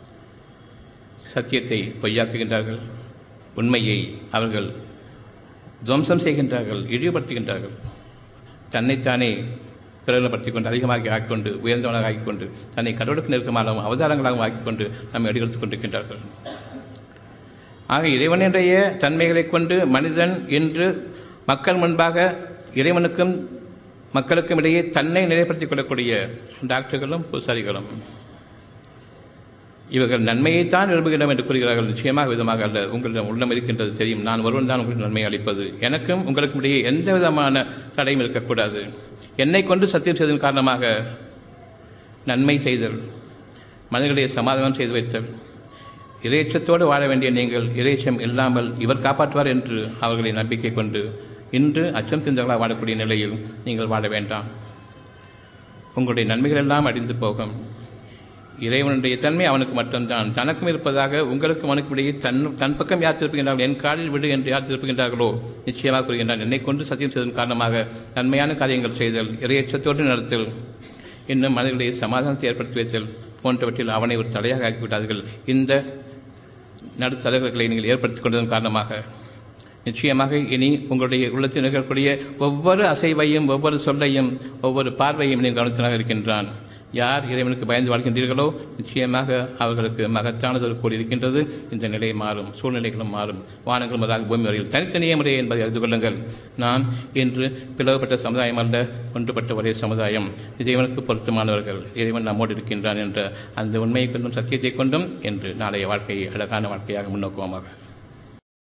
சத்தியத்தை பொய்யாக்குகின்றார்கள் உண்மையை அவர்கள் துவம்சம் செய்கின்றார்கள் இழிவுபடுத்துகின்றார்கள் தன்னைத்தானே பிரகடனப்படுத்திக் கொண்டு அதிகமாக ஆக்கிக்கொண்டு உயர்ந்தவனாக ஆக்கிக்கொண்டு தன்னை கடவுளுக்கு நெருக்கமாகவும் அவதாரங்களாகவும் ஆக்கிக்கொண்டு நம்மை அடிகொடுத்துக் கொண்டிருக்கின்றார்கள் ஆக இறைவனுடைய தன்மைகளை கொண்டு மனிதன் இன்று மக்கள் முன்பாக இறைவனுக்கும் மக்களுக்கும் இடையே தன்னை நிலைப்படுத்திக் கொள்ளக்கூடிய டாக்டர்களும் பூசாரிகளும் இவர்கள் நன்மையைத்தான் விரும்புகிறோம் என்று கூறுகிறார்கள் நிச்சயமாக விதமாக அல்ல உங்களிடம் உள்ளம் இருக்கின்றது தெரியும் நான் ஒருவன் தான் உங்களுக்கு நன்மை அளிப்பது எனக்கும் உங்களுக்கும் இடையே எந்த விதமான தடையும் இருக்கக்கூடாது என்னை கொண்டு சத்தியம் செய்ததன் காரணமாக நன்மை செய்தல் மனிதர்களை சமாதானம் செய்து வைத்தல் இறைச்சத்தோடு வாழ வேண்டிய நீங்கள் இறைச்சம் இல்லாமல் இவர் காப்பாற்றுவார் என்று அவர்களை நம்பிக்கை கொண்டு இன்று அச்சம் தெரிந்தவர்களாக வாழக்கூடிய நிலையில் நீங்கள் வாழ வேண்டாம் உங்களுடைய நன்மைகள் எல்லாம் அடிந்து போகும் இறைவனுடைய தன்மை அவனுக்கு மட்டும்தான் தனக்கும் இருப்பதாக உங்களுக்கும் அவனுக்கும் இடையே தன் தன் பக்கம் யார் திருப்புகின்றார்கள் என் காலில் விடு என்று யார் திருப்புகின்றார்களோ நிச்சயமாக கூறுகின்றான் என்னை கொண்டு சத்தியம் செய்ததன் காரணமாக நன்மையான காரியங்கள் செய்தல் இறையச்சத்தோடு நடத்தல் இன்னும் மனிதர்களை சமாதானத்தை ஏற்படுத்தி வைத்தல் போன்றவற்றில் அவனை ஒரு தடையாக ஆக்கிவிட்டார்கள் இந்த நடுத்தலைவர்களை நீங்கள் ஏற்படுத்திக் கொண்டதன் காரணமாக நிச்சயமாக இனி உங்களுடைய உள்ளத்தில் நிகழக்கூடிய ஒவ்வொரு அசைவையும் ஒவ்வொரு சொல்லையும் ஒவ்வொரு பார்வையும் நீங்கள் கவனத்தினாக இருக்கின்றான் யார் இறைவனுக்கு பயந்து வாழ்கின்றீர்களோ நிச்சயமாக அவர்களுக்கு மகத்தானது ஒரு கூடி இருக்கின்றது இந்த நிலை மாறும் சூழ்நிலைகளும் மாறும் வானங்கள் முதலாக பூமி வரையில் தனித்தனியே முறை என்பதை அறிந்து கொள்ளுங்கள் நாம் இன்று பிளவுபட்ட சமுதாயம் அல்ல ஒன்றுபட்ட ஒரே சமுதாயம் இறைவனுக்கு பொருத்தமானவர்கள் இறைவன் நம்மோடு இருக்கின்றான் என்ற அந்த உண்மையை கொண்டும் சத்தியத்தை கொண்டும் என்று நாளைய வாழ்க்கையை அழகான வாழ்க்கையாக முன்னோக்குவோமாக